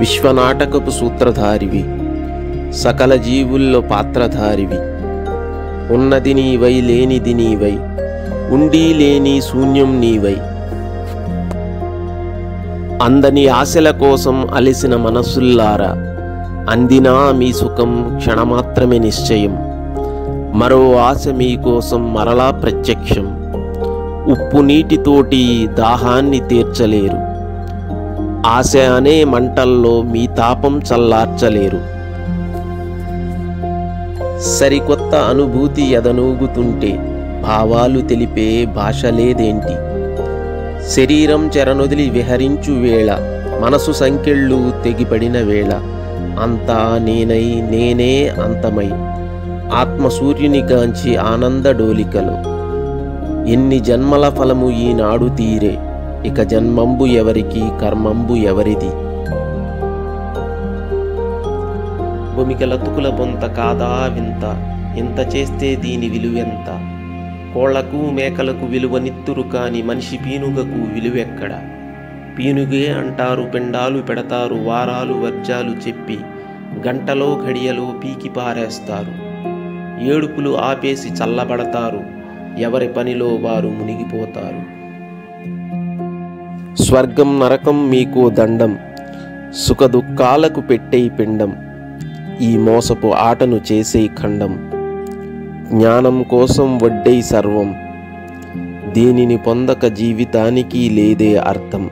విశ్వనాటకపు సూత్రధారివి సకల జీవుల్లో పాత్రధారివి ఉన్నది నీవై లేనిది నీవై ఉండి లేని శూన్యం నీవై అందని ఆశల కోసం అలసిన మనసుల్లారా అందినా మీ సుఖం క్షణమాత్రమే నిశ్చయం మరో ఆశ మీకోసం మరలా ప్రత్యక్షం ఉప్పు నీటితోటి దాహాన్ని తీర్చలేరు ఆశ అనే మంటల్లో మీ తాపం చల్లార్చలేరు సరికొత్త అనుభూతి ఎదనూగుతుంటే భావాలు తెలిపే భాష లేదేంటి శరీరం చెరనొదిలి విహరించు వేళ మనసు సంకెళ్ళు తెగిపడిన వేళ అంతా నేనై నేనే అంతమై ఆత్మ సూర్యుని గాంచి ఆనంద డోలికలో ఎన్ని జన్మల ఫలము ఈనాడు తీరే ఇక జన్మంబు ఎవరికి కర్మంబు ఎవరిది భూమికలతుకుల బొంత కాదా వింత ఇంత చేస్తే దీని విలువెంత కోళ్లకు మేకలకు విలువ నిత్తురు కాని మనిషి పీనుగకు విలువెక్కడ పీనుగే అంటారు పెండాలు పెడతారు వారాలు వర్జాలు చెప్పి గంటలో ఘడియలో పీకి పారేస్తారు ఏడుపులు ఆపేసి చల్లబడతారు ఎవరి పనిలో వారు మునిగిపోతారు స్వర్గం నరకం మీకు దండం సుఖ దుఃఖాలకు పెట్టే పిండం ఈ మోసపు ఆటను చేసే ఖండం జ్ఞానం కోసం వడ్డై సర్వం దీనిని పొందక జీవితానికి లేదే అర్థం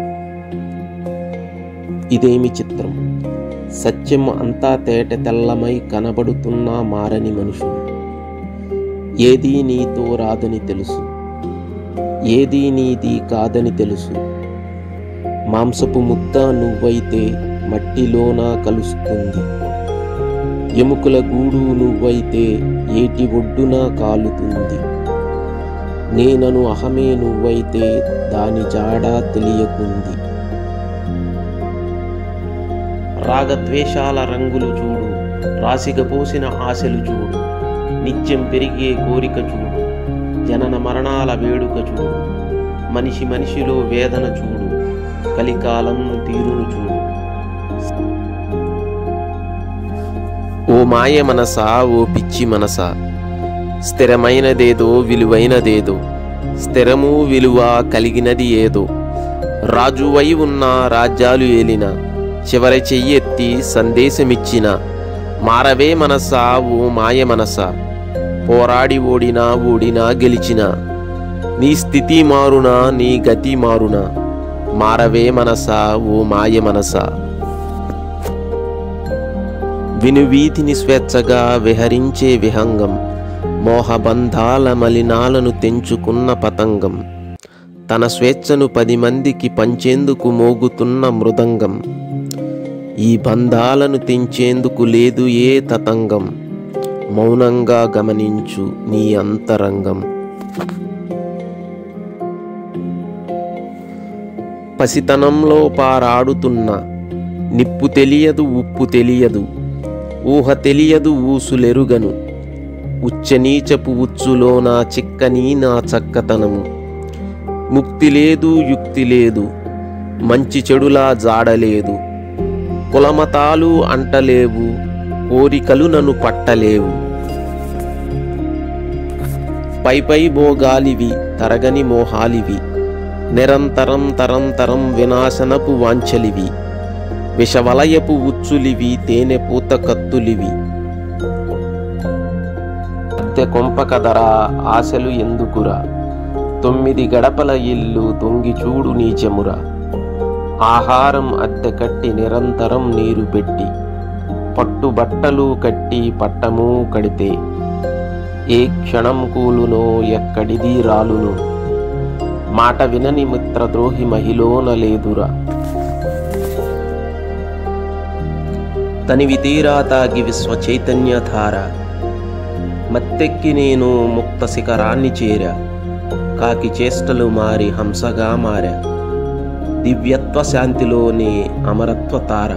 ఇదేమి చిత్రం సత్యం అంతా తేట తెల్లమై కనబడుతున్నా మారని మనుషులు ఏదీ నీతో రాదని తెలుసు ఏదీ నీది కాదని తెలుసు మాంసపు ముద్ద నువ్వైతే మట్టిలోన కలుస్తుంది ఎముకల గూడు నువ్వైతే ఏటి ఒడ్డున కాలుతుంది నేనను అహమే నువ్వైతే దాని జాడ తెలియకుంది రాగద్వేషాల రంగులు చూడు రాసిగ పోసిన ఆశలు చూడు నిత్యం పెరిగే కోరిక చూడు జనన మరణాల వేడుక చూడు మనిషి మనిషిలో వేదన చూడు కలికాలం తీరును చూడు ఓ మాయ మనసా ఓ పిచ్చి మనసా స్థిరమైనదేదో విలువైనదేదో స్థిరము విలువ కలిగినది ఏదో రాజువై ఉన్న రాజ్యాలు ఏలిన చివరి చెయ్యెత్తి సందేశమిచ్చిన మారవే మనసా ఓ మాయ మనసా పోరాడి ఓడినా ఓడినా గెలిచినా నీ స్థితి మారునా నీ గతి మారునా మారవే మనసా ఓ మాయ మనసా వినువీధిని స్వేచ్ఛగా విహరించే విహంగం మోహబంధాల మలినాలను తెంచుకున్న పతంగం తన స్వేచ్ఛను పది మందికి పంచేందుకు మోగుతున్న మృదంగం ఈ బంధాలను తెంచేందుకు లేదు ఏ తతంగం మౌనంగా గమనించు నీ అంతరంగం పసితనంలో పారాడుతున్న నిప్పు తెలియదు ఉప్పు తెలియదు ఊహ తెలియదు ఊసులెరుగను ఉచ్చనీచపు ఉచ్చులో నా చిక్కని నా చక్కతనము ముక్తి లేదు యుక్తి లేదు మంచి చెడులా జాడలేదు కులమతాలు అంటలేవు కోరికలు నన్ను పట్టలేవు పై పై భోగాలివి తరగని మోహాలివి నిరంతరం తరంతరం వినాశనపు వాంఛలివి విషవలయపు ఉచ్చులివి తేనె పూత కత్తులివి అద్దె కొంప కదరా ఆశలు ఎందుకురా తొమ్మిది గడపల ఇల్లు తొంగి చూడు నీచమురా ఆహారం అద్దె కట్టి నిరంతరం నీరు పెట్టి పట్టు బట్టలు కట్టి పట్టము కడితే ఏ క్షణం కూలునో ఎక్కడిది రాలునో మాట వినని మిత్రద్రోహి మహిలోన లేదురా తనివి తీరా తాగి విశ్వ చైతన్య ధార మత్తెక్కి నేను ముక్త శిఖరాన్ని చేరా కాకి చేష్టలు మారి హంసగా మారా దివ్యత్వ శాంతిలోని అమరత్వ తార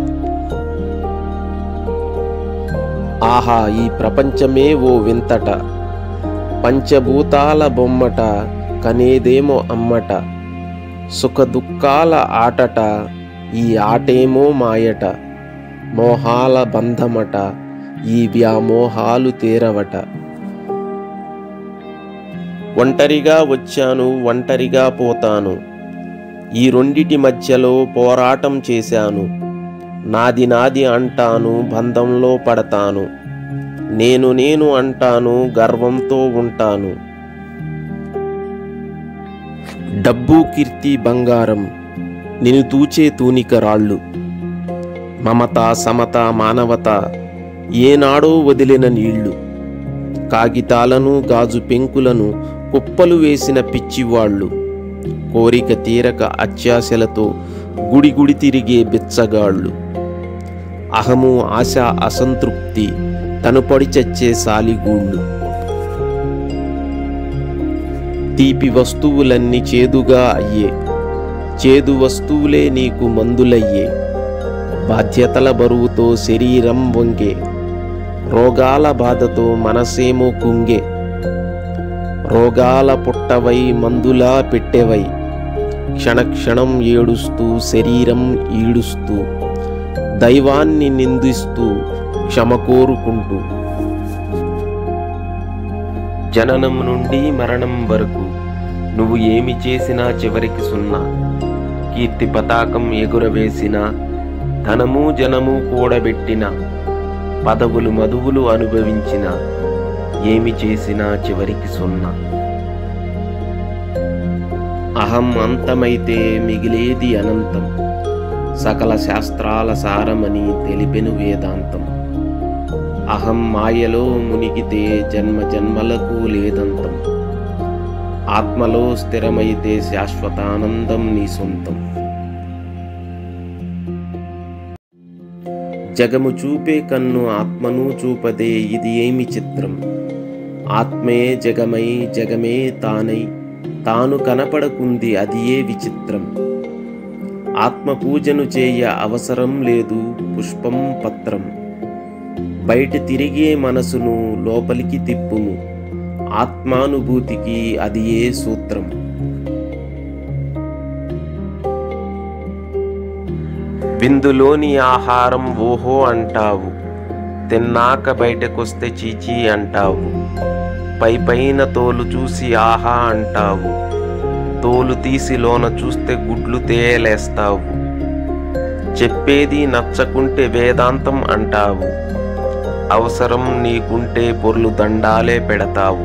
ఆహా ఈ ప్రపంచమే ఓ వింతట పంచభూతాల బొమ్మట కనేదేమో అమ్మట సుఖ దుఃఖాల ఆటట ఈ ఆటేమో మాయట మోహాల బంధమట ఈ వ్యామోహాలు తీరవట ఒంటరిగా వచ్చాను ఒంటరిగా పోతాను ఈ రెండిటి మధ్యలో పోరాటం చేశాను నాది నాది అంటాను బంధంలో పడతాను నేను నేను అంటాను గర్వంతో ఉంటాను డబ్బు కీర్తి బంగారం నిన్ను తూచే తూనిక రాళ్ళు మమత సమత మానవత ఏనాడో వదిలిన నీళ్లు కాగితాలను గాజు పెంకులను కుప్పలు వేసిన పిచ్చివాళ్ళు కోరిక తీరక అత్యాశలతో గుడి గుడి తిరిగే బిచ్చగాళ్ళు అహము ఆశ అసంతృప్తి తను పడి చచ్చే సాలిగూళ్ళు తీపి వస్తువులన్నీ చేదుగా అయ్యే చేదు వస్తువులే నీకు మందులయ్యే బాధ్యతల బరువుతో శరీరం వంగే రోగాల బాధతో మనసేమో కుంగే రోగాల పుట్టవై మందులా పెట్టెవై క్షణక్షణం ఏడుస్తూ శరీరం ఈడుస్తూ దైవాన్ని నిందిస్తూ క్షమ కోరుకుంటూ జననం నుండి మరణం వరకు నువ్వు ఏమి చేసినా చివరికి సున్నా కీర్తి పతాకం ఎగురవేసిన ధనము జనము కూడబెట్టిన పదవులు మధువులు అనుభవించిన ఏమి చేసినా చివరికి సున్నా అహం అంతమైతే మిగిలేది అనంతం సకల శాస్త్రాల సారమని తెలిపెను వేదాంతం అహం మాయలో మునిగితే జన్మ జన్మలకు లేదంతం ఆత్మలో స్థిరమైతే శాశ్వతానందం నీ సొంతం జగము చూపే కన్ను ఆత్మను చూపదే ఇది ఏమి చిత్రం ఆత్మే జగమై జగమే తానై తాను కనపడకుంది అది ఏ విచిత్రం ఆత్మ పూజను చేయ అవసరం లేదు పుష్పం పత్రం బయట తిరిగే మనసును లోపలికి తిప్పుము ఆత్మానుభూతికి అది ఏ సూత్రం విందులోని ఆహారం ఓహో అంటావు తిన్నాక బయటకొస్తే చీచీ అంటావు పై పైన తోలు చూసి ఆహా అంటావు తోలు తీసి లోన చూస్తే గుడ్లు తేలేస్తావు చెప్పేది నచ్చకుంటే వేదాంతం అంటావు అవసరం నీకుంటే పొర్లు దండాలే పెడతావు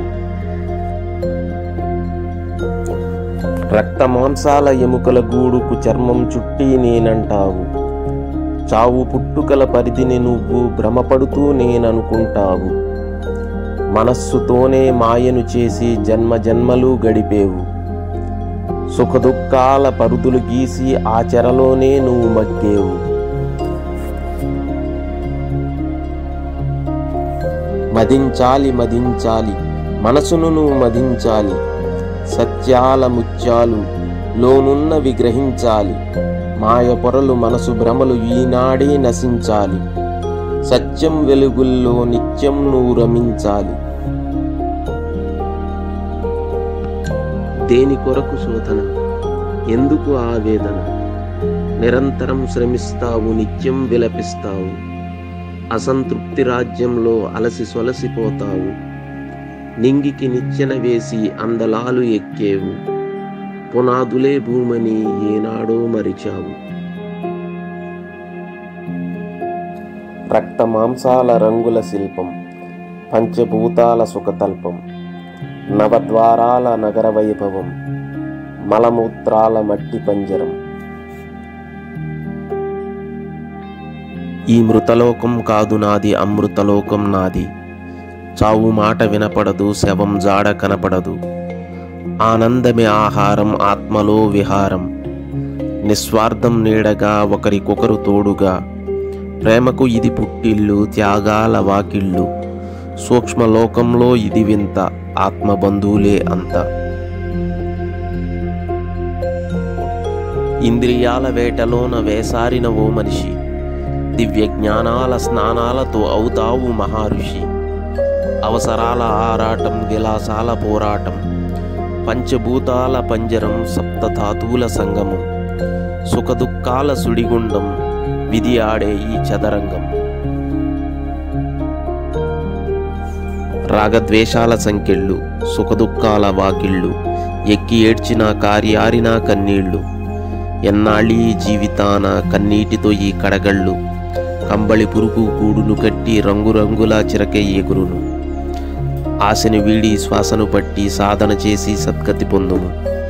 రక్త మాంసాల ఎముకల గూడుకు చర్మం చుట్టి నేనంటావు చావు పుట్టుకల పరిధిని నువ్వు భ్రమపడుతూ నేననుకుంటావు మనస్సుతోనే మాయను చేసి జన్మ జన్మలు గడిపేవు సుఖదుఖాల పరుదులు గీసి ఆ చెరలోనే నువ్వు మగ్గేవు మదించాలి మదించాలి మనసును నువ్వు మదించాలి సత్యాల ముత్యాలు లోనున్నవి గ్రహించాలి మాయ పొరలు మనసు భ్రమలు ఈనాడే నశించాలి సత్యం వెలుగుల్లో నిత్యం నువ్వు రమించాలి దేని కొరకు శోధన ఎందుకు ఆవేదన నిరంతరం శ్రమిస్తావు నిత్యం విలపిస్తావు అసంతృప్తి రాజ్యంలో అలసి సొలసిపోతావు నింగికి నిచ్చెన వేసి అందలాలు ఎక్కేవు పునాదులే భూమని ఏనాడో మరిచావు రక్త మాంసాల రంగుల శిల్పం పంచభూతాల సుఖతల్పం నవద్వారాల నగర వైభవం మలమూత్రాల మట్టి పంజరం ఈ మృతలోకం కాదు నాది అమృతలోకం నాది చావు మాట వినపడదు శవం జాడ కనపడదు ఆనందమే ఆహారం ఆత్మలో విహారం నిస్వార్థం నీడగా ఒకరికొకరు తోడుగా ప్రేమకు ఇది పుట్టిల్లు త్యాగాల వాకిళ్ళు సూక్ష్మలోకంలో ఇది వింత ఆత్మబంధువులే అంత ఇంద్రియాల వేటలోన వేసారిన ఓ మనిషి దివ్య జ్ఞానాల స్నానాలతో అవుతావు మహారుషి అవసరాల ఆరాటం విలాసాల పోరాటం పంచభూతాల పంజరం సప్తధాతువుల సంగమం సుఖదుఖాల సుడిగుండం విధి ఆడే ఈ చదరంగం రాగద్వేషాల సంకెళ్ళు సుఖదుఖాల వాకిళ్ళు ఎక్కి ఏడ్చిన కార్యారిన కన్నీళ్ళు ఎన్నాళ్ళీ జీవితాన కన్నీటితో ఈ కడగళ్ళు కంబళి పురుగు గూడును కట్టి రంగురంగుల చిరకే ఎగురును ఆశని వీడి శ్వాసను పట్టి సాధన చేసి సద్గతి పొందుము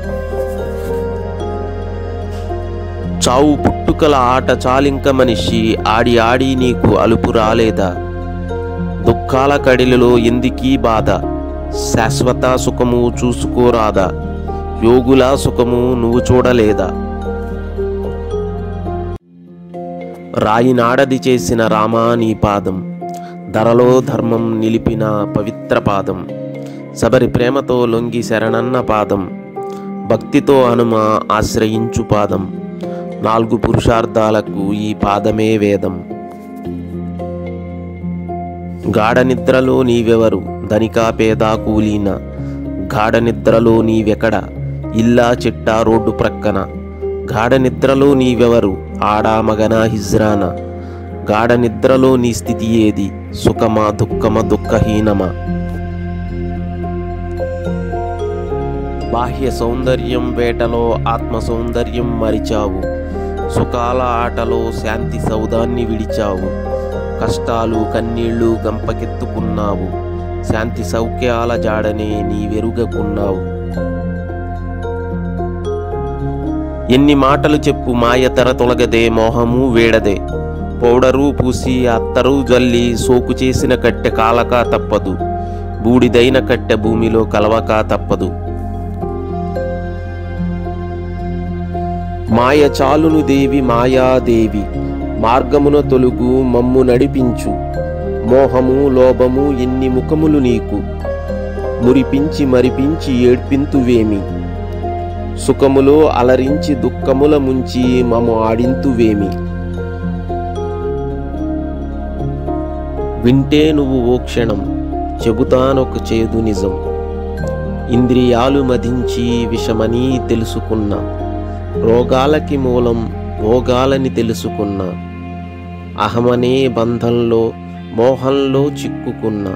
చావు పుట్టుకల ఆట చాలింక మనిషి ఆడి ఆడి నీకు అలుపు రాలేదా దుఃఖాల కడిలలో ఎందుకీ బాధ శాశ్వత సుఖము చూసుకోరాదా యోగుల సుఖము నువ్వు చూడలేదా రాయినాడది చేసిన రామా నీ పాదం ధరలో ధర్మం నిలిపిన పవిత్ర పాదం శబరి ప్రేమతో లొంగి శరణన్న పాదం భక్తితో హనుమ ఆశ్రయించు పాదం నాలుగు పురుషార్థాలకు ఈ పాదమే వేదం గాఢ నిద్రలో నీవెవరు ధనికా పేద కూలీన గాఢ నిద్రలో నీవెక్కడ ఇల్లా చిట్టా రోడ్డు ప్రక్కన గాఢ నిద్రలో నీవెవరు ఆడా మగన హిజ్రాన గాఢ నిద్రలో నీ స్థితి ఏది సుఖమా దుఃఖమా దుఃఖహీనమా బాహ్య సౌందర్యం వేటలో ఆత్మ సౌందర్యం మరిచావు సుఖాల ఆటలో శాంతి సౌదాన్ని విడిచావు కష్టాలు కన్నీళ్లు గంపకెత్తుకున్నావు శాంతి సౌఖ్యాల జాడనే నీ వెరుగకున్నావు ఎన్ని మాటలు చెప్పు మాయ తెర తొలగదే మోహము వేడదే పౌడరు పూసి అత్తరు జల్లి సోకు చేసిన కట్టె కాలక తప్పదు బూడిదైన కట్టె భూమిలో కలవక తప్పదు మాయ చాలును దేవి మాయాదేవి మార్గమున తొలుగు మమ్ము నడిపించు మోహము లోభము ఎన్ని ముఖములు నీకు మురిపించి మరిపించి ఏడ్పింతువేమి సుఖములో అలరించి దుఃఖముల ముంచి మము ఆడింతువేమి వింటే నువ్వు ఓ క్షణం చెబుతానొక చేదు నిజం ఇంద్రియాలు మదించి విషమని తెలుసుకున్నా రోగాలకి మూలం భోగాలని తెలుసుకున్నా అహమనే బంధంలో మోహంలో చిక్కుకున్నా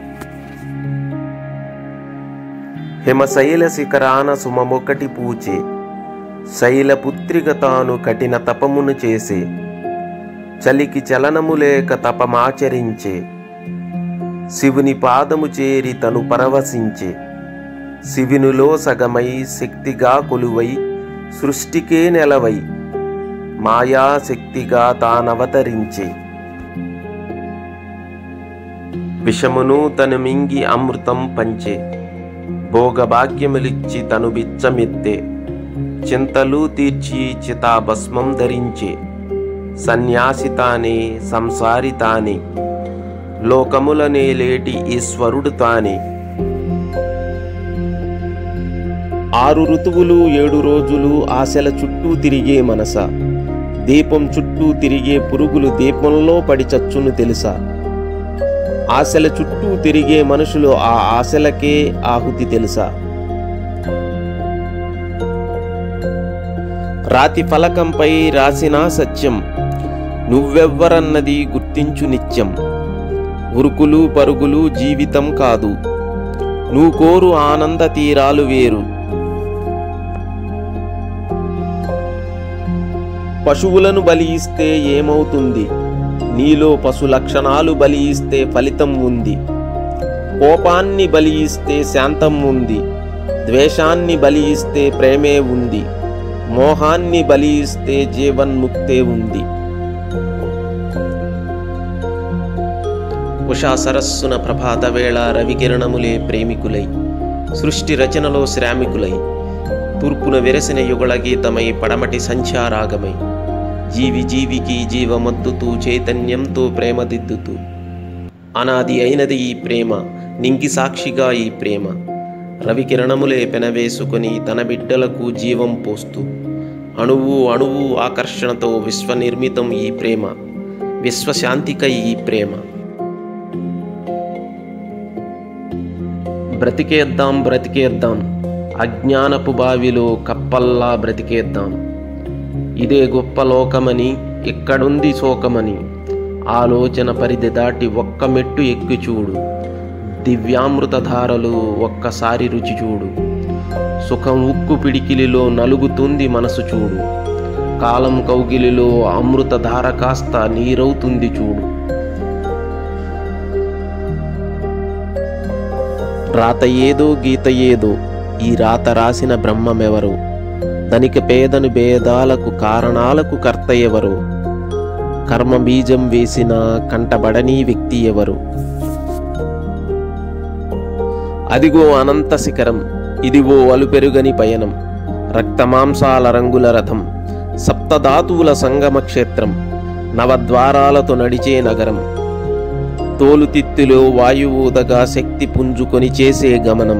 హిమశైల శిఖరాన సుమమొకటి పూచే శైలపుత్రిక తాను కఠిన తపమును చేసే చలికి చలనము లేక తపమాచరించే శివుని పాదము చేరి తను పరవశించే శివునిలో సగమై శక్తిగా కొలువై సృష్టికే నెలవై మాయా శక్తిగా తానవతరించే విషమును తను మింగి అమృతం పంచే భోగభాగ్యములిచ్చి తను బిచ్చమెత్తే చింతలు తీర్చి చితాభస్మం ధరించే సన్యాసి తానే సంసారి తానే లోకముల నేలేటి ఈశ్వరుడు తానే ఆరు ఋతువులు ఏడు రోజులు ఆశల చుట్టూ తిరిగే మనస దీపం చుట్టూ తిరిగే పురుగులు దీపంలో పడి చచ్చును తెలుసా ఆశల చుట్టూ తిరిగే మనుషులు ఆ ఆశలకే ఆహుతి తెలుసా రాతి ఫలకంపై రాసిన సత్యం నువ్వెవ్వరన్నది గుర్తించు నిత్యం ఉరుకులు పరుగులు జీవితం కాదు నువ్వు కోరు ఆనంద తీరాలు వేరు పశువులను బలి ఇస్తే ఏమవుతుంది నీలో పశు లక్షణాలు బలి ఇస్తే ఫలితం ఉంది కోపాన్ని బలి ఇస్తే శాంతం ఉంది ద్వేషాన్ని బలి ఇస్తే ప్రేమే ఉంది మోహాన్ని బలి ఇస్తే జీవన్ముక్తే ఉంది ఉషా సరస్సున ప్రభాత వేళ రవికిరణములే ప్రేమికులై సృష్టి రచనలో శ్రామికులై తూర్పున వెరసిన యుగళ గీతమై పడమటి సంధ్యారాగమై జీవి జీవికి జీవమద్దుతూ చైతన్యంతో ప్రేమ దిద్దుతూ అనాది అయినది ఈ ప్రేమ నింగి సాక్షిగా ఈ ప్రేమ రవికిరణములే పెనవేసుకొని తన బిడ్డలకు జీవం పోస్తూ అణువు అణువు ఆకర్షణతో విశ్వనిర్మితం ఈ ప్రేమ విశ్వశాంతికై ఈ ప్రేమ బ్రతికేద్దాం బ్రతికేద్దాం అజ్ఞానపు బావిలో కప్పల్లా బ్రతికేద్దాం ఇదే గొప్ప లోకమని ఇక్కడుంది శోకమని ఆలోచన పరిధి దాటి ఒక్క మెట్టు ఎక్కి చూడు దివ్యామృత ధారలు ఒక్కసారి రుచి చూడు సుఖం ఉక్కు పిడికిలిలో నలుగుతుంది మనసు చూడు కాలం కౌగిలిలో అమృత ధార కాస్త నీరవుతుంది చూడు రాత ఏదో గీత ఏదో ఈ రాత రాసిన బ్రహ్మమెవరు ధనిక పేదను భేదాలకు కారణాలకు కర్త ఎవరు కర్మ బీజం వేసిన కంటబడని వ్యక్తి ఎవరు అదిగో అనంత శిఖరం ఇదిగో అలుపెరుగని పయనం రక్తమాంసాల రంగుల రథం సప్తధాతువుల సంగమ క్షేత్రం నవద్వారాలతో నడిచే నగరం తోలుతిత్తులో వాయువుదగా శక్తి పుంజుకొని చేసే గమనం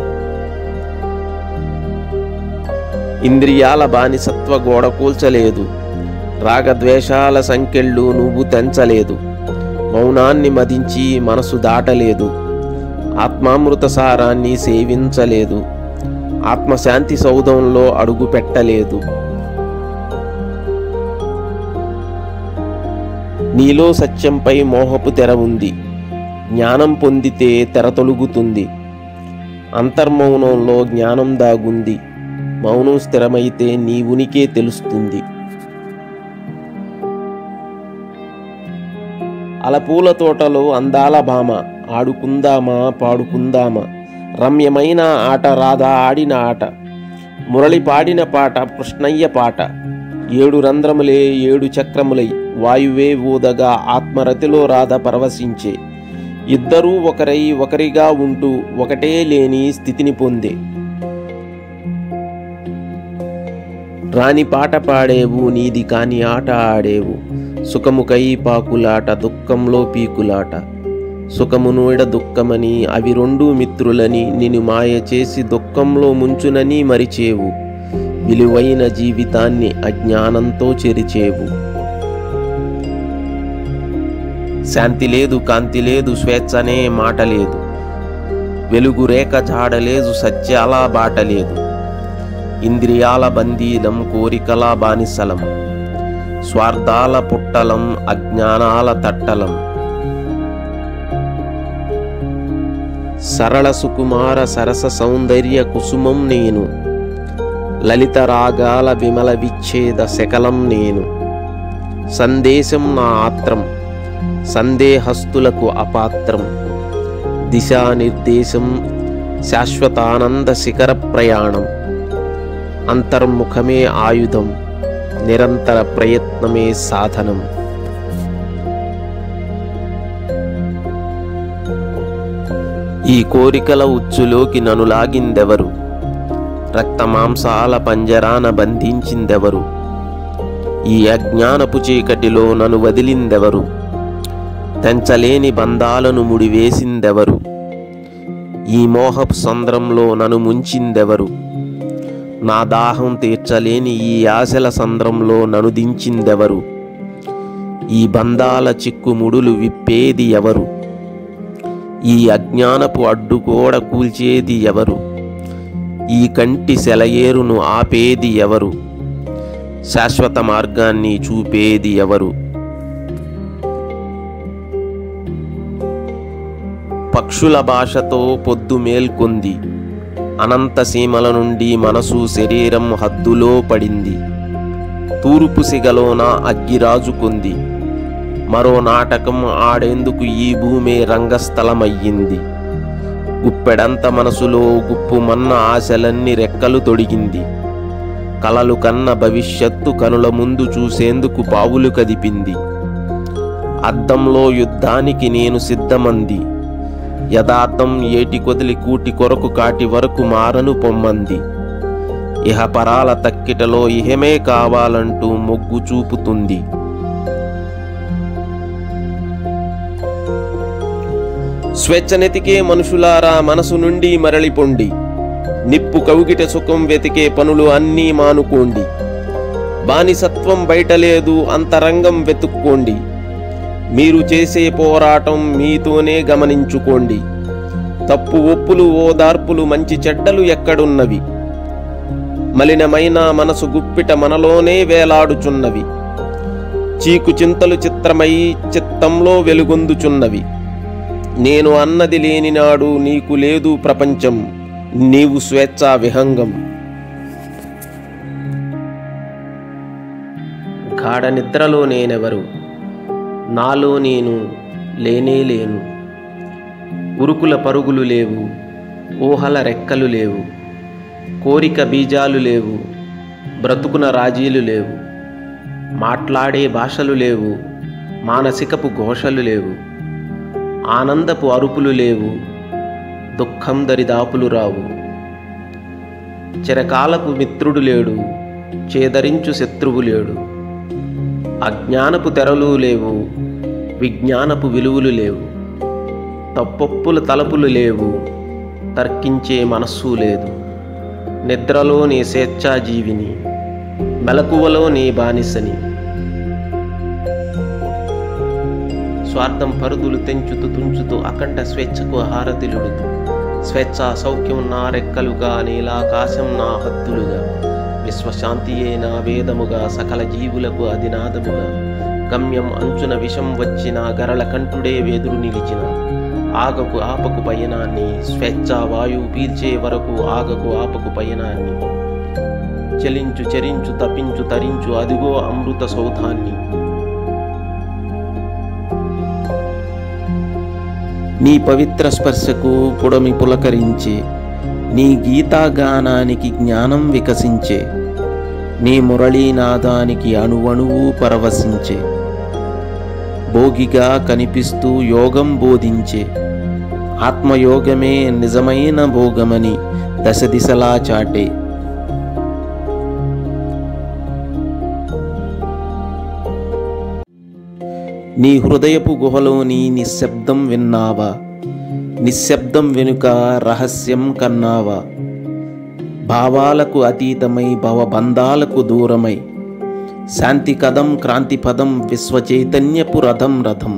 ఇంద్రియాల బానిసత్వ గోడ కూల్చలేదు రాగద్వేషాల సంకెళ్ళు నువ్వు తెంచలేదు మౌనాన్ని మదించి మనసు దాటలేదు ఆత్మామృత సారాన్ని సేవించలేదు ఆత్మశాంతి సౌధంలో అడుగు పెట్టలేదు నీలో సత్యంపై మోహపు తెర ఉంది జ్ఞానం పొందితే తెర తొలుగుతుంది అంతర్మౌనంలో జ్ఞానం దాగుంది మౌనం స్థిరమైతే నీ ఉనికే తెలుస్తుంది అలపూల తోటలో అందాల భామ ఆడుకుందామా పాడుకుందామా రమ్యమైన ఆట రాధా ఆడిన ఆట మురళి పాడిన పాట కృష్ణయ్య పాట ఏడు రంధ్రములే ఏడు చక్రములై వాయువే ఊదగా ఆత్మరతిలో రాధ పరవశించే ఇద్దరూ ఒకరై ఒకరిగా ఉంటూ ఒకటే లేని స్థితిని పొందే రాని పాట పాడేవు నీది కాని ఆట ఆడేవు సుఖముకై పాకులాట దుఃఖంలో పీకులాట సుఖమును ఎడ దుఃఖమని అవి రెండు మిత్రులని నిన్ను మాయ చేసి దుఃఖంలో ముంచునని మరిచేవు విలువైన జీవితాన్ని అజ్ఞానంతో చెరిచేవు శాంతి లేదు కాంతి లేదు స్వేచ్ఛ అనే మాట లేదు వెలుగు రేఖ జాడలేదు సత్యాల బాట లేదు ఇంద్రియాల బందీలం కోరికల బానిసలం స్వార్థాల పుట్టలం అజ్ఞానాల తట్టలం సరళ సుకుమార సరస సౌందర్య కుసుమం నేను లలిత రాగాల విమల విచ్ఛేద శకలం నేను సందేశం నా ఆత్రం సందేహస్తులకు అపాత్రం దిశానిర్దేశం శాశ్వతానంద శిఖర ప్రయాణం అంతర్ముఖమే ఆయుధం నిరంతర ప్రయత్నమే సాధనం ఈ కోరికల ఉచ్చులోకి నను లాగిందెవరు రక్తమాంసాల పంజరాన బంధించిందెవరు ఈ అజ్ఞానపు చీకటిలో నన్ను వదిలిందెవరు తెంచలేని బంధాలను ముడివేసిందెవరు ఈ మోహపు సంద్రంలో నన్ను ముంచిందెవరు నా దాహం తీర్చలేని ఈ ఆశల సంద్రంలో నన్ను దించిందెవరు ఈ బంధాల చిక్కుముడులు విప్పేది ఎవరు ఈ అజ్ఞానపు అడ్డుగోడ కూల్చేది ఎవరు ఈ కంటి సెలయేరును ఆపేది ఎవరు శాశ్వత మార్గాన్ని చూపేది ఎవరు పక్షుల భాషతో పొద్దు మేల్కొంది అనంత సీమల నుండి మనసు శరీరం హద్దులో పడింది తూర్పు సిగలోన అగ్గిరాజుకుంది మరో నాటకం ఆడేందుకు ఈ భూమే రంగస్థలమయ్యింది గుప్పెడంత మనసులో గుప్పుమన్న ఆశలన్నీ రెక్కలు తొడిగింది కలలు కన్న భవిష్యత్తు కనుల ముందు చూసేందుకు పావులు కదిపింది అద్దంలో యుద్ధానికి నేను సిద్ధమంది యథార్థం ఏటి కొదిలి కూటి కొరకు కాటి వరకు మారను పొమ్మంది ఇహపరాల తక్కిటలో ఇహమే కావాలంటూ మొగ్గు చూపుతుంది స్వేచ్ఛనెతికే మనుషులారా మనసు నుండి మరలిపొండి నిప్పు కవుగిట సుఖం వెతికే పనులు అన్నీ మానుకోండి బానిసత్వం బయట లేదు అంతరంగం వెతుక్కోండి మీరు చేసే పోరాటం మీతోనే గమనించుకోండి తప్పు ఒప్పులు ఓదార్పులు మంచి చెడ్డలు ఎక్కడున్నవి మలినమైన మనసు గుప్పిట మనలోనే వేలాడుచున్నవి చీకు చింతలు చిత్రమై చిత్తంలో వెలుగొందుచున్నవి నేను అన్నది లేనినాడు నీకు లేదు ప్రపంచం నీవు స్వేచ్ఛా విహంగం గాఢ నిద్రలో నేనెవరు నాలో నేను లేనే లేను ఉరుకుల పరుగులు లేవు ఊహల రెక్కలు లేవు కోరిక బీజాలు లేవు బ్రతుకున రాజీలు లేవు మాట్లాడే భాషలు లేవు మానసికపు ఘోషలు లేవు ఆనందపు అరుపులు లేవు దుఃఖం దరిదాపులు రావు చిరకాలపు మిత్రుడు లేడు చేదరించు శత్రువు లేడు అజ్ఞానపు తెరలు లేవు విజ్ఞానపు విలువలు లేవు తప్పొప్పుల తలపులు లేవు తర్కించే మనస్సు లేదు నిద్రలో నీ స్వేచ్ఛాజీవిని మెలకువలో నీ బానిసని స్వార్థం పరుదులు తెంచుతూ తుంచుతూ అఖండ స్వేచ్ఛకు హారతిలుడుతూ స్వేచ్ఛా సౌఖ్యం నా రెక్కలుగా నీలాకాశం నా హద్దులుగా విశ్వశాంతియే నా వేదముగా సకల జీవులకు అధినాదముగా గమ్యం అంచున విషం వచ్చిన గరళ కంఠుడే వెదురు నిలిచిన ఆగకు ఆపకు పయనాన్ని స్వేచ్ఛా వాయువు పీల్చే వరకు ఆగకు ఆపకు పయనాన్ని చలించు చరించు తప్పించు తరించు అదిగో అమృత సౌధాన్ని నీ పవిత్ర స్పర్శకు పుడమి పులకరించే నీ గీతాగానానికి జ్ఞానం వికసించే నీ మురళీనాదానికి అణువణువు పరవశించే భోగిగా కనిపిస్తూ యోగం బోధించే ఆత్మయోగమే నిజమైన భోగమని దశ దిశలా చాటే నీ హృదయపు గుహలోని నిశ్శబ్దం విన్నావా నిశ్శబ్దం వెనుక రహస్యం కన్నావా భావాలకు అతీతమై భవబంధాలకు దూరమై శాంతి కదం క్రాంతి పదం విశ్వచైతన్యపు రథం రథం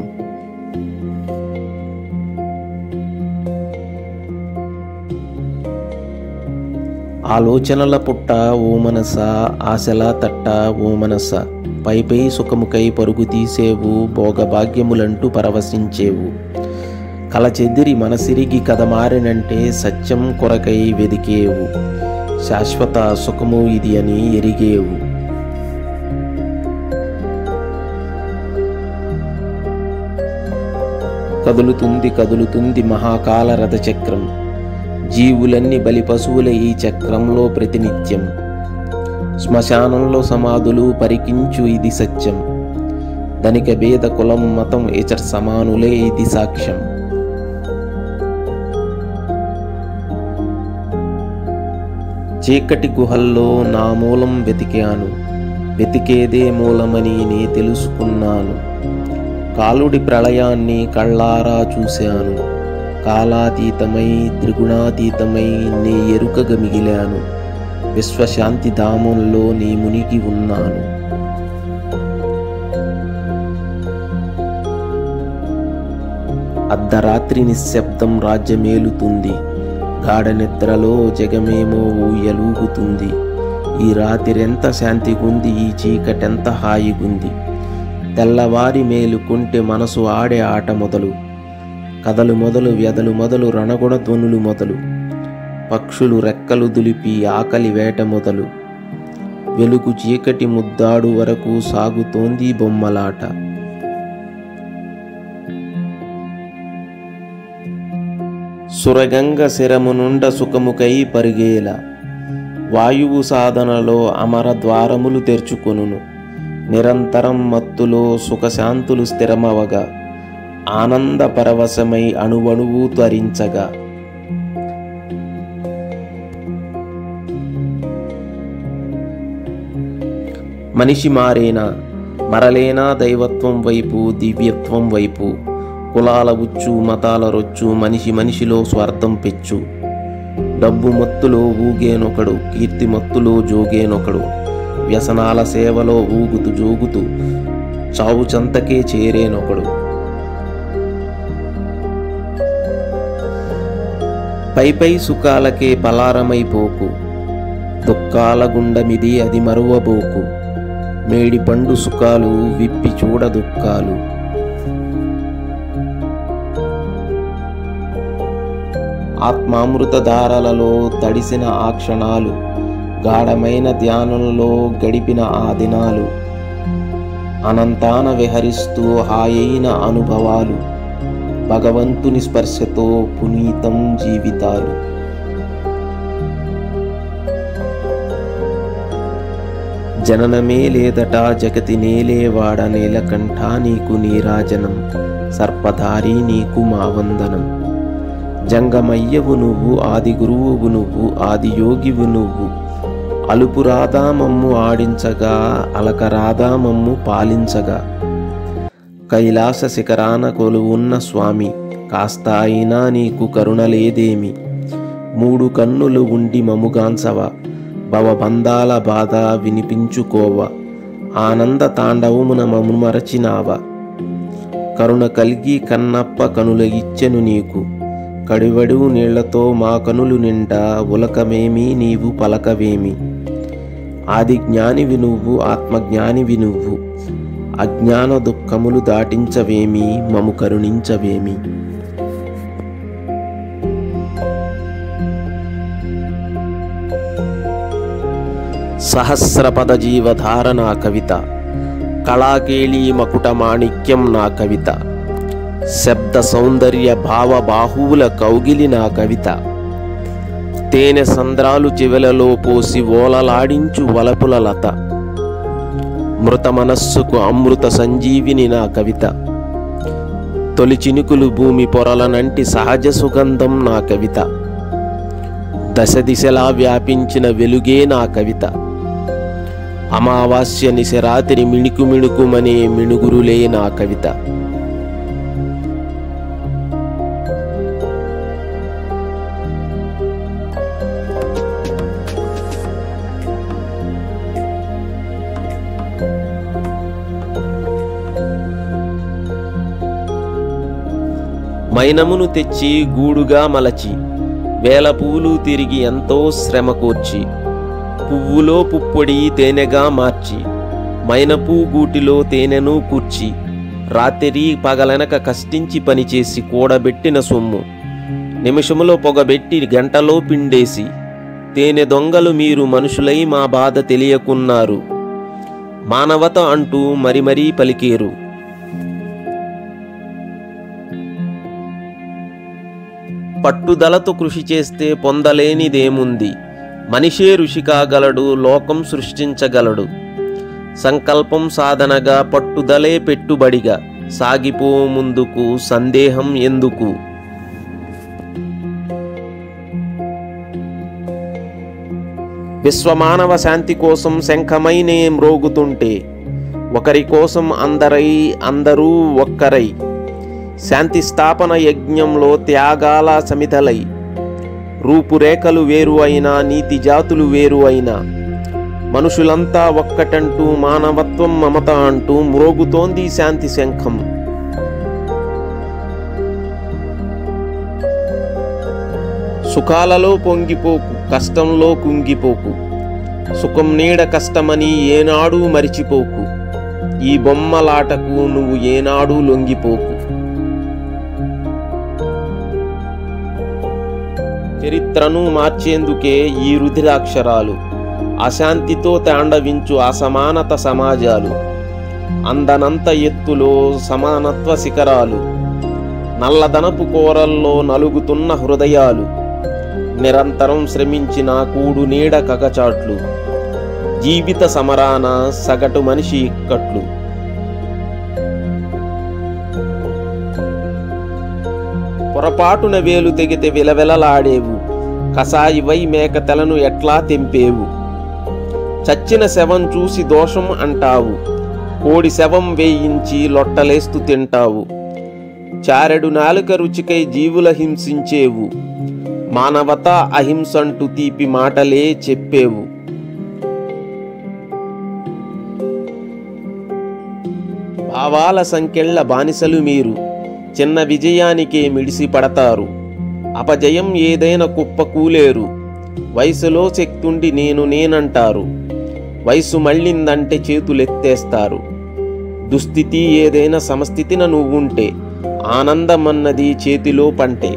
ఆలోచనల పుట్ట ఓ మనస ఆశల తట్ట ఓ మనస పై పై సుఖముకై పరుగు తీసేవు భోగభాగ్యములంటూ పరవశించేవు కల చెదిరి మనసిరిగి కథ మారినంటే సత్యం కొరకై వెదికేవు శాశ్వత సుఖము ఇది అని ఎరిగేవు కదులుతుంది కదులుతుంది మహాకాల రథచక్రం జీవులన్నీ బలి పశువుల ఈ చక్రంలో ప్రతినిత్యం శ్మశానంలో సమాధులు పరికించు ఇది సత్యం ధనిక భేద కులం మతం ఇచట సమానులే ఇది సాక్ష్యం చీకటి గుహల్లో నా మూలం వెతికాను వెతికేదే మూలమని నే తెలుసుకున్నాను కాలుడి ప్రళయాన్ని కళ్ళారా చూశాను కాలాతీతమై త్రిగుణాతీతమై నీ ఎరుకగా మిగిలాను విశ్వశాంతి ధామంలో నీ మునిగి ఉన్నాను అర్ధరాత్రి నిశ్శబ్దం రాజ్యమేలుతుంది గాఢ నిద్రలో జగమేమో ఊయలూగుతుంది ఈ రాత్రిరెంత శాంతిగుంది ఈ చీకటెంత హాయిగుంది తెల్లవారి మేలుకుంటే మనసు ఆడే ఆట మొదలు కథలు మొదలు వ్యధలు మొదలు రణగుణ ధ్వనులు మొదలు పక్షులు రెక్కలు దులిపి ఆకలి వేట మొదలు వెలుగు చీకటి ముద్దాడు వరకు సాగుతోంది బొమ్మలాట సురగంగ శిరము నుండ సుఖముకై పరిగేల వాయువు సాధనలో అమర ద్వారములు తెరుచుకొనును నిరంతరం మత్తులో సుఖశాంతులు స్థిరమవగా ఆనంద పరవశమై అణువణువు త్వరించగా మనిషి మారేనా మరలేనా దైవత్వం వైపు దివ్యత్వం వైపు కులాల ఉచ్చు మతాల రొచ్చు మనిషి మనిషిలో స్వార్థం పెచ్చు డబ్బు మత్తులో ఊగేనొకడు కీర్తి మత్తులో జోగేనొకడు వ్యసనాల సేవలో ఊగుతూ జోగుతూ చావు చంతకే చేరేనొకడు పై పై సుఖాలకే పలారమైపోకు దుఃఖాల గుండమిది అది మరువబోకు మేడి పండు సుఖాలు విప్పి చూడ దుఃఖాలు ఆత్మామృత ధారలలో తడిసిన ఆ క్షణాలు గాఢమైన ధ్యానంలో గడిపిన ఆ దినాలు అనంతాన విహరిస్తూ హాయైన అనుభవాలు భగవంతుని స్పర్శతో పునీతం జీవితాలు జననమే లేదట జగతి నేలేవాడ నీలకంఠ నీకు నీరాజనం సర్పధారి నీకు మా వందనం జంగమయ్యవు నువ్వు ఆది గురువువు నువ్వు ఆది యోగివు నువ్వు అలుపు రాధా మమ్ము ఆడించగా అలక రాధా మమ్ము పాలించగా కైలాస శిఖరాన కొలువున్న స్వామి కాస్త అయినా నీకు కరుణ లేదేమి మూడు కన్నులు ఉండి మముగాంచవ భవబంధాల బాధ వినిపించుకోవ ఆనంద తాండవమున మము మరచినావ కరుణ కలిగి కన్నప్ప కనుల ఇచ్చెను నీకు కడివడు నీళ్లతో మా కనులు నిండా ఉలకమేమి నీవు పలకవేమి ఆది జ్ఞానివి నువ్వు ఆత్మజ్ఞానివి నువ్వు అజ్ఞాన దుఃఖములు దాటించవేమి మము కరుణించవేమి సహస్రపద జీవధార నా కవిత కళాకేళీ మకుట మాణిక్యం నా కవిత శబ్ద సౌందర్య భావ బాహువుల కౌగిలి నా కవిత తేనె సంద్రాలు చివెలలో పోసి ఓలలాడించు వలపుల లత మృత మనస్సుకు అమృత సంజీవిని నా కవిత తొలి చినుకులు భూమి పొరలనంటి సహజ సుగంధం నా కవిత దశ దిశలా వ్యాపించిన వెలుగే నా కవిత అమావాస్య నిశరాత్రి మిణుకు మిణుకుమనే మిణుగురులే నా కవిత మైనమును తెచ్చి గూడుగా మలచి వేల పువ్వులు తిరిగి ఎంతో శ్రమ కూర్చి పువ్వులో పుప్పొడి తేనెగా మార్చి మైనపు గూటిలో తేనెను కూర్చి రాత్రి పగలనక కష్టించి పనిచేసి కూడబెట్టిన సొమ్ము నిమిషములో పొగబెట్టి గంటలో పిండేసి తేనె దొంగలు మీరు మనుషులై మా బాధ తెలియకున్నారు మానవత అంటూ మరి మరీ పలికేరు పట్టుదలతో కృషి చేస్తే పొందలేనిదేముంది మనిషే ఋషి కాగలడు లోకం సృష్టించగలడు సంకల్పం సాధనగా పట్టుదలే పెట్టుబడిగా సాగిపో ముందుకు సందేహం ఎందుకు విశ్వమానవ శాంతి కోసం శంఖమైనే మ్రోగుతుంటే ఒకరి కోసం అందరై అందరూ ఒక్కరై శాంతి స్థాపన యజ్ఞంలో త్యాగాల సమితలై రూపురేఖలు వేరు అయినా నీతి జాతులు వేరు అయినా మనుషులంతా ఒక్కటంటూ మానవత్వం మమత అంటూ మ్రోగుతోంది శాంతి శంఖం సుఖాలలో పొంగిపోకు కష్టంలో కుంగిపోకు సుఖం నీడ కష్టమని ఏనాడు మరిచిపోకు ఈ బొమ్మలాటకు నువ్వు ఏనాడు లొంగిపోకు చరిత్రను మార్చేందుకే ఈ రుధిరాక్షరాలు అశాంతితో తాండవించు అసమానత సమాజాలు అందనంత ఎత్తులో సమానత్వ శిఖరాలు నల్లదనపు కోరల్లో నలుగుతున్న హృదయాలు నిరంతరం శ్రమించిన కూడు నీడ కగచాట్లు జీవిత సమరాన సగటు మనిషి ఇక్కట్లు పొరపాటున వేలు తెగితే విలవిలలాడేవు కసాయివై మేకతెలను ఎట్లా తెంపేవు చచ్చిన శవం చూసి దోషం అంటావు కోడి శవం వేయించి లొట్టలేస్తూ తింటావు చారెడు నాలుక రుచికై జీవుల హింసించేవు మానవత అహింసంటూ తీపి మాటలే చెప్పేవు భావాల సంకెళ్ళ బానిసలు మీరు చిన్న విజయానికే మిడిసి పడతారు అపజయం ఏదైనా కుప్ప కూలేరు వయసులో శక్తుండి నేను నేనంటారు వయసు మళ్ళిందంటే చేతులెత్తేస్తారు దుస్థితి ఏదైనా సమస్థితిన నువ్వుంటే ఆనందమన్నది చేతిలో పంటే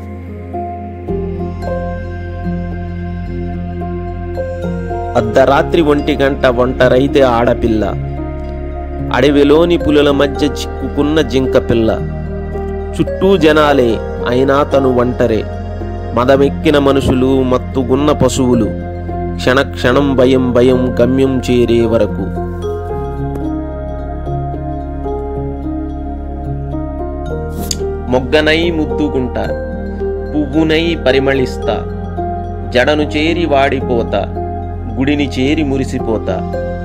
అర్ధరాత్రి ఒంటి గంట ఒంటరైతే ఆడపిల్ల అడవిలోని పులుల మధ్య చిక్కుకున్న జింక పిల్ల చుట్టూ జనాలే అయినా తను ఒంటరే మదమెక్కిన మనుషులు మత్తుగున్న పశువులు క్షణక్షణం భయం భయం గమ్యం చేరే వరకు మొగ్గనై ముద్దుకుంటా పువ్వునై పరిమళిస్తా జడను చేరి వాడిపోతా గుడిని చేరి మురిసిపోతా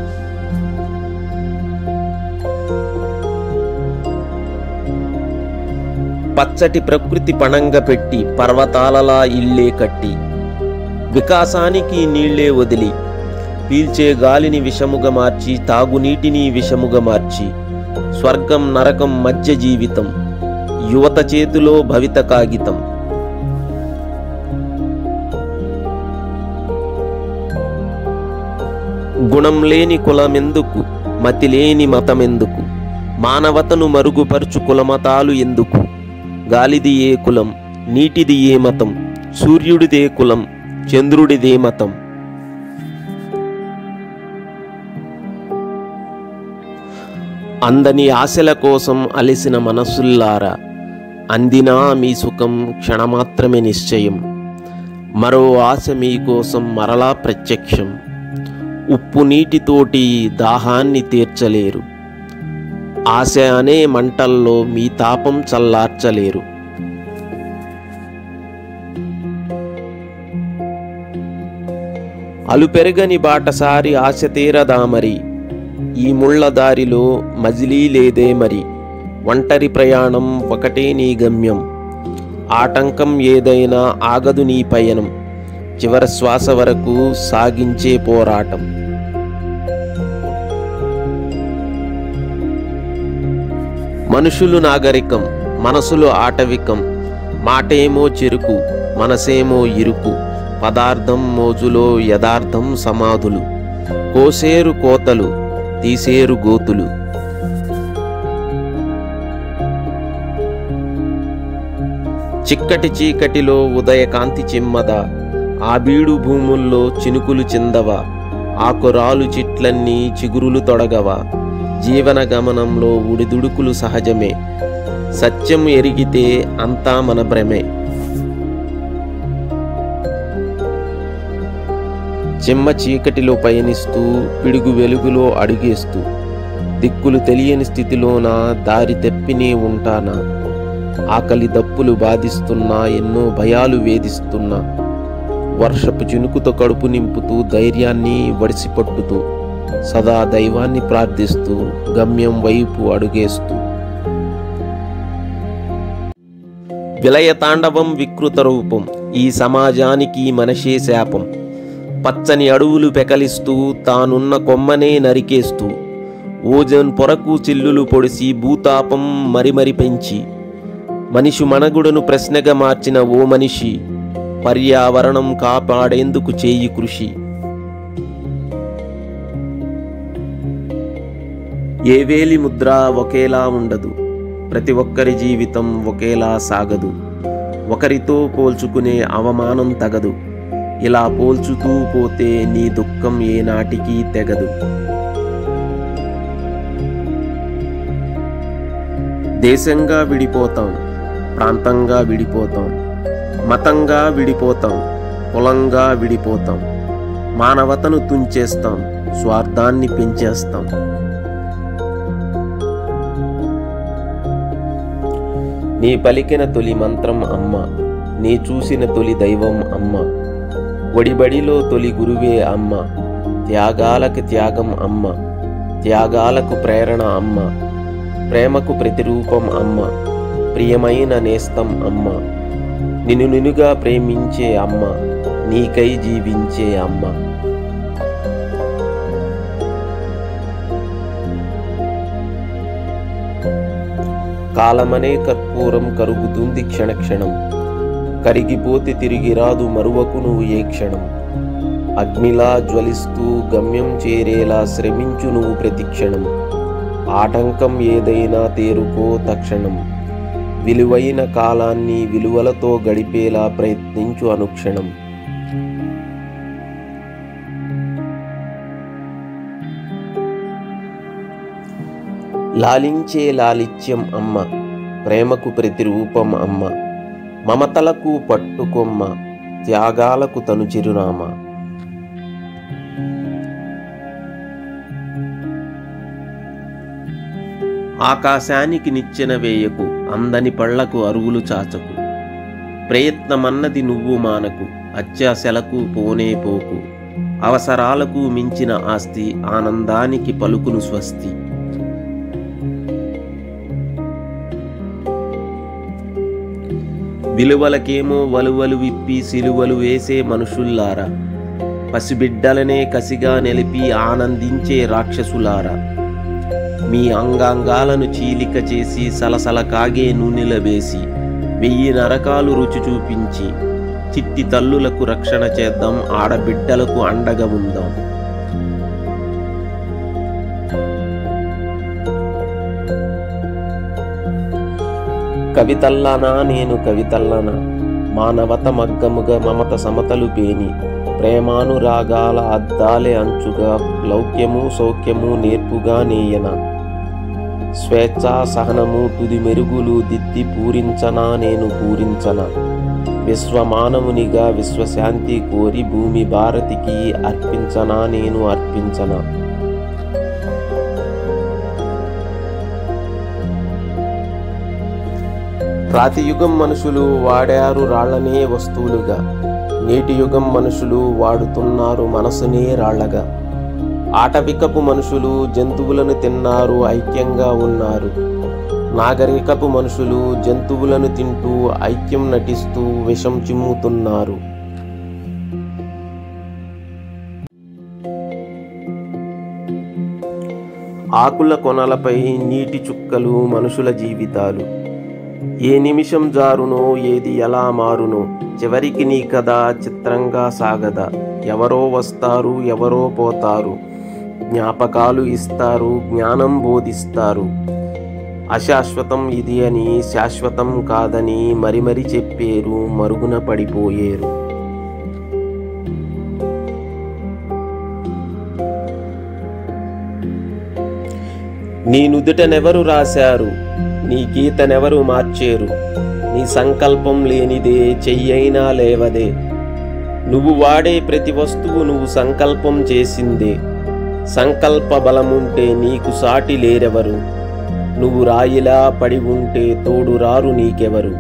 పచ్చటి ప్రకృతి పణంగా పెట్టి పర్వతాలలా ఇల్లే కట్టి వికాసానికి నీళ్లే వదిలి పీల్చే గాలిని విషముగా మార్చి తాగునీటిని విషముగా మార్చి స్వర్గం నరకం మధ్య జీవితం యువత చేతిలో భవిత కాగితం గుణం లేని కులమెందుకు మతి లేని మతమెందుకు మానవతను మరుగుపరుచు కులమతాలు ఎందుకు గాలిది ఏ కులం నీటిది ఏ మతం సూర్యుడిదే కులం చంద్రుడిదే మతం అందని ఆశల కోసం అలసిన మనస్సుల్లారా అందినా మీ సుఖం క్షణమాత్రమే నిశ్చయం మరో ఆశ మీకోసం మరలా ప్రత్యక్షం ఉప్పు నీటితోటి దాహాన్ని తీర్చలేరు ఆశ అనే మంటల్లో మీ తాపం చల్లార్చలేరు అలుపెరగని బాటసారి ఆశ తీరదా మరి ఈ ముళ్ళ దారిలో మజిలీ లేదే మరి ఒంటరి ప్రయాణం ఒకటే నీ గమ్యం ఆటంకం ఏదైనా ఆగదు నీ పయనం చివరి శ్వాస వరకు సాగించే పోరాటం మనుషులు నాగరికం మనసులు ఆటవికం మాటేమో చెరుకు మనసేమో ఇరుకు పదార్థం మోజులో యథార్థం సమాధులు కోసేరు కోతలు తీసేరు గోతులు చిక్కటి చీకటిలో ఉదయకాంతి చిమ్మద ఆ బీడు భూముల్లో చినుకులు చిందవ ఆకురాలు చిట్లన్నీ చిగురులు తొడగవ జీవన గమనంలో ఉడిదుడుకులు సహజమే సత్యం ఎరిగితే అంతా మన భ్రమే చిమ్మ చీకటిలో పయనిస్తూ పిడుగు వెలుగులో అడుగేస్తూ దిక్కులు తెలియని స్థితిలోన దారి తెప్పినే ఉంటానా ఆకలి దప్పులు బాధిస్తున్నా ఎన్నో భయాలు వేధిస్తున్నా వర్షపు చినుకుతో కడుపు నింపుతూ ధైర్యాన్ని వడిసిపట్టుతూ సదా దైవాన్ని ప్రార్థిస్తూ గమ్యం వైపు అడుగేస్తూ విలయ తాండవం వికృత రూపం ఈ సమాజానికి మనషే శాపం పచ్చని అడవులు పెకలిస్తూ తానున్న కొమ్మనే నరికేస్తూ ఓజోన్ పొరకు చిల్లులు పొడిసి భూతాపం మరిమరి పెంచి మనిషి మనగుడను ప్రశ్నగా మార్చిన ఓ మనిషి పర్యావరణం కాపాడేందుకు చేయి కృషి ఏ వేలి ముద్ర ఒకేలా ఉండదు ప్రతి ఒక్కరి జీవితం ఒకేలా సాగదు ఒకరితో పోల్చుకునే అవమానం తగదు ఇలా పోల్చుతూ పోతే నీ దుఃఖం ఏనాటికి తెగదు దేశంగా విడిపోతాం ప్రాంతంగా విడిపోతాం మతంగా విడిపోతాం కులంగా విడిపోతాం మానవతను తుంచేస్తాం స్వార్థాన్ని పెంచేస్తాం నీ పలికిన తొలి మంత్రం అమ్మ నీ చూసిన తొలి దైవం అమ్మ ఒడిబడిలో తొలి గురువే అమ్మ త్యాగాలకు త్యాగం అమ్మ త్యాగాలకు ప్రేరణ అమ్మ ప్రేమకు ప్రతిరూపం అమ్మ ప్రియమైన నేస్తం అమ్మ నిన్ను నినుగా ప్రేమించే అమ్మ నీకై జీవించే అమ్మ కాలమనే కర్పూరం కరుగుతుంది క్షణక్షణం కరిగిపోతే తిరిగి రాదు మరువకు నువ్వు ఏ క్షణం అగ్నిలా జ్వలిస్తూ గమ్యం చేరేలా శ్రమించు నువ్వు ప్రతిక్షణం ఆటంకం ఏదైనా తేరుకో తక్షణం విలువైన కాలాన్ని విలువలతో గడిపేలా ప్రయత్నించు అనుక్షణం లాలించే లాలిత్యం అమ్మ ప్రేమకు ప్రతిరూపం అమ్మ మమతలకు పట్టుకొమ్మ త్యాగాలకు తను చిరునామా ఆకాశానికి నిచ్చెన వేయకు అందని పళ్లకు అరువులు చాచకు ప్రయత్నమన్నది నువ్వు మానకు అత్యాశలకు పోనే పోకు అవసరాలకు మించిన ఆస్తి ఆనందానికి పలుకును స్వస్తి విలువలకేమో వలువలు విప్పి సిలువలు వేసే మనుషుల్లారా పసిబిడ్డలనే కసిగా నిలిపి ఆనందించే రాక్షసులారా మీ అంగాంగాలను చీలిక చేసి సలసల కాగే నూనెల వేసి వెయ్యి నరకాలు రుచి చూపించి చిట్టి తల్లులకు రక్షణ చేద్దాం ఆడబిడ్డలకు అండగా ఉందాం కవితల్లనా నేను కవితల్లనా మానవత మగ్గముగా మమత సమతలు పేని ప్రేమానురాగాల అద్దాలే అంచుగా లౌక్యము సౌఖ్యము నేర్పుగా నేయన స్వేచ్ఛ సహనము తుది మెరుగులు దిద్ది పూరించనా నేను పూరించనా విశ్వమానవునిగా విశ్వశాంతి కోరి భూమి భారతికి అర్పించనా నేను అర్పించనా రాతి యుగం మనుషులు వాడారు రాళ్లనే వస్తువులుగా నేటి యుగం మనుషులు వాడుతున్నారు మనసునే రాళ్లగా ఆటవికపు మనుషులు జంతువులను తిన్నారు ఐక్యంగా ఉన్నారు నాగరికపు మనుషులు జంతువులను తింటూ ఐక్యం నటిస్తూ విషం చిమ్ముతున్నారు ఆకుల కొనలపై నీటి చుక్కలు మనుషుల జీవితాలు ఏ నిమిషం జారునో ఏది ఎలా మారునో చివరికి నీ కథ చిత్రంగా సాగదా ఎవరో వస్తారు ఎవరో పోతారు జ్ఞాపకాలు ఇస్తారు జ్ఞానం బోధిస్తారు అశాశ్వతం ఇది అని శాశ్వతం కాదని మరి మరి చెప్పేరు మరుగున పడిపోయేరు నీ నుదుటనెవరు రాశారు నీ గీతనెవరు మార్చేరు నీ సంకల్పం లేనిదే చెయ్యైనా లేవదే నువ్వు వాడే ప్రతి వస్తువు నువ్వు సంకల్పం చేసిందే సంకల్ప బలముంటే నీకు సాటి లేరెవరు నువ్వు రాయిలా పడి ఉంటే తోడు రారు నీకెవరు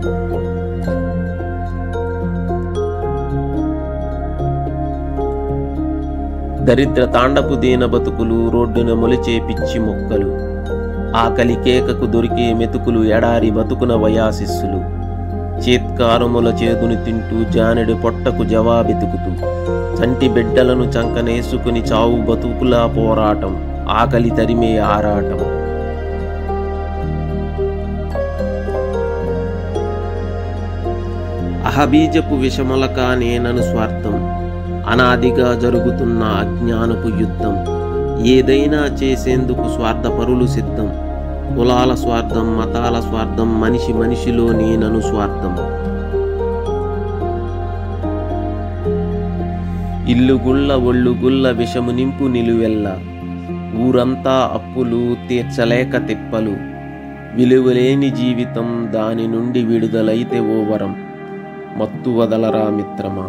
దరిద్ర తాండపు దీన బతుకులు రోడ్డున మొలిచే పిచ్చి మొక్కలు ఆకలి కేకకు దొరికే మెతుకులు ఎడారి బతుకున వయాశిస్సులు చేత్కారముల చేదుని తింటూ జానెడు పొట్టకు జవాబెతుకుతూ చంటి బిడ్డలను చంకనేసుకుని చావు బతుకులా పోరాటం ఆకలి తరిమే ఆరాటం అహబీజపు విషమలక నేనను స్వార్థం అనాదిగా జరుగుతున్న అజ్ఞానపు యుద్ధం ఏదైనా చేసేందుకు స్వార్థపరులు సిద్ధం కులాల స్వార్థం మతాల స్వార్థం మనిషి మనిషిలో నేనను స్వార్థం ఇల్లు గుళ్ళ ఒళ్ళు గుల్ల విషము నింపు నిలువెల్ల ఊరంతా అప్పులు తీర్చలేక తిప్పలు విలువలేని జీవితం దాని నుండి విడుదలైతే ఓ వరం మత్తు వదలరా మిత్రమా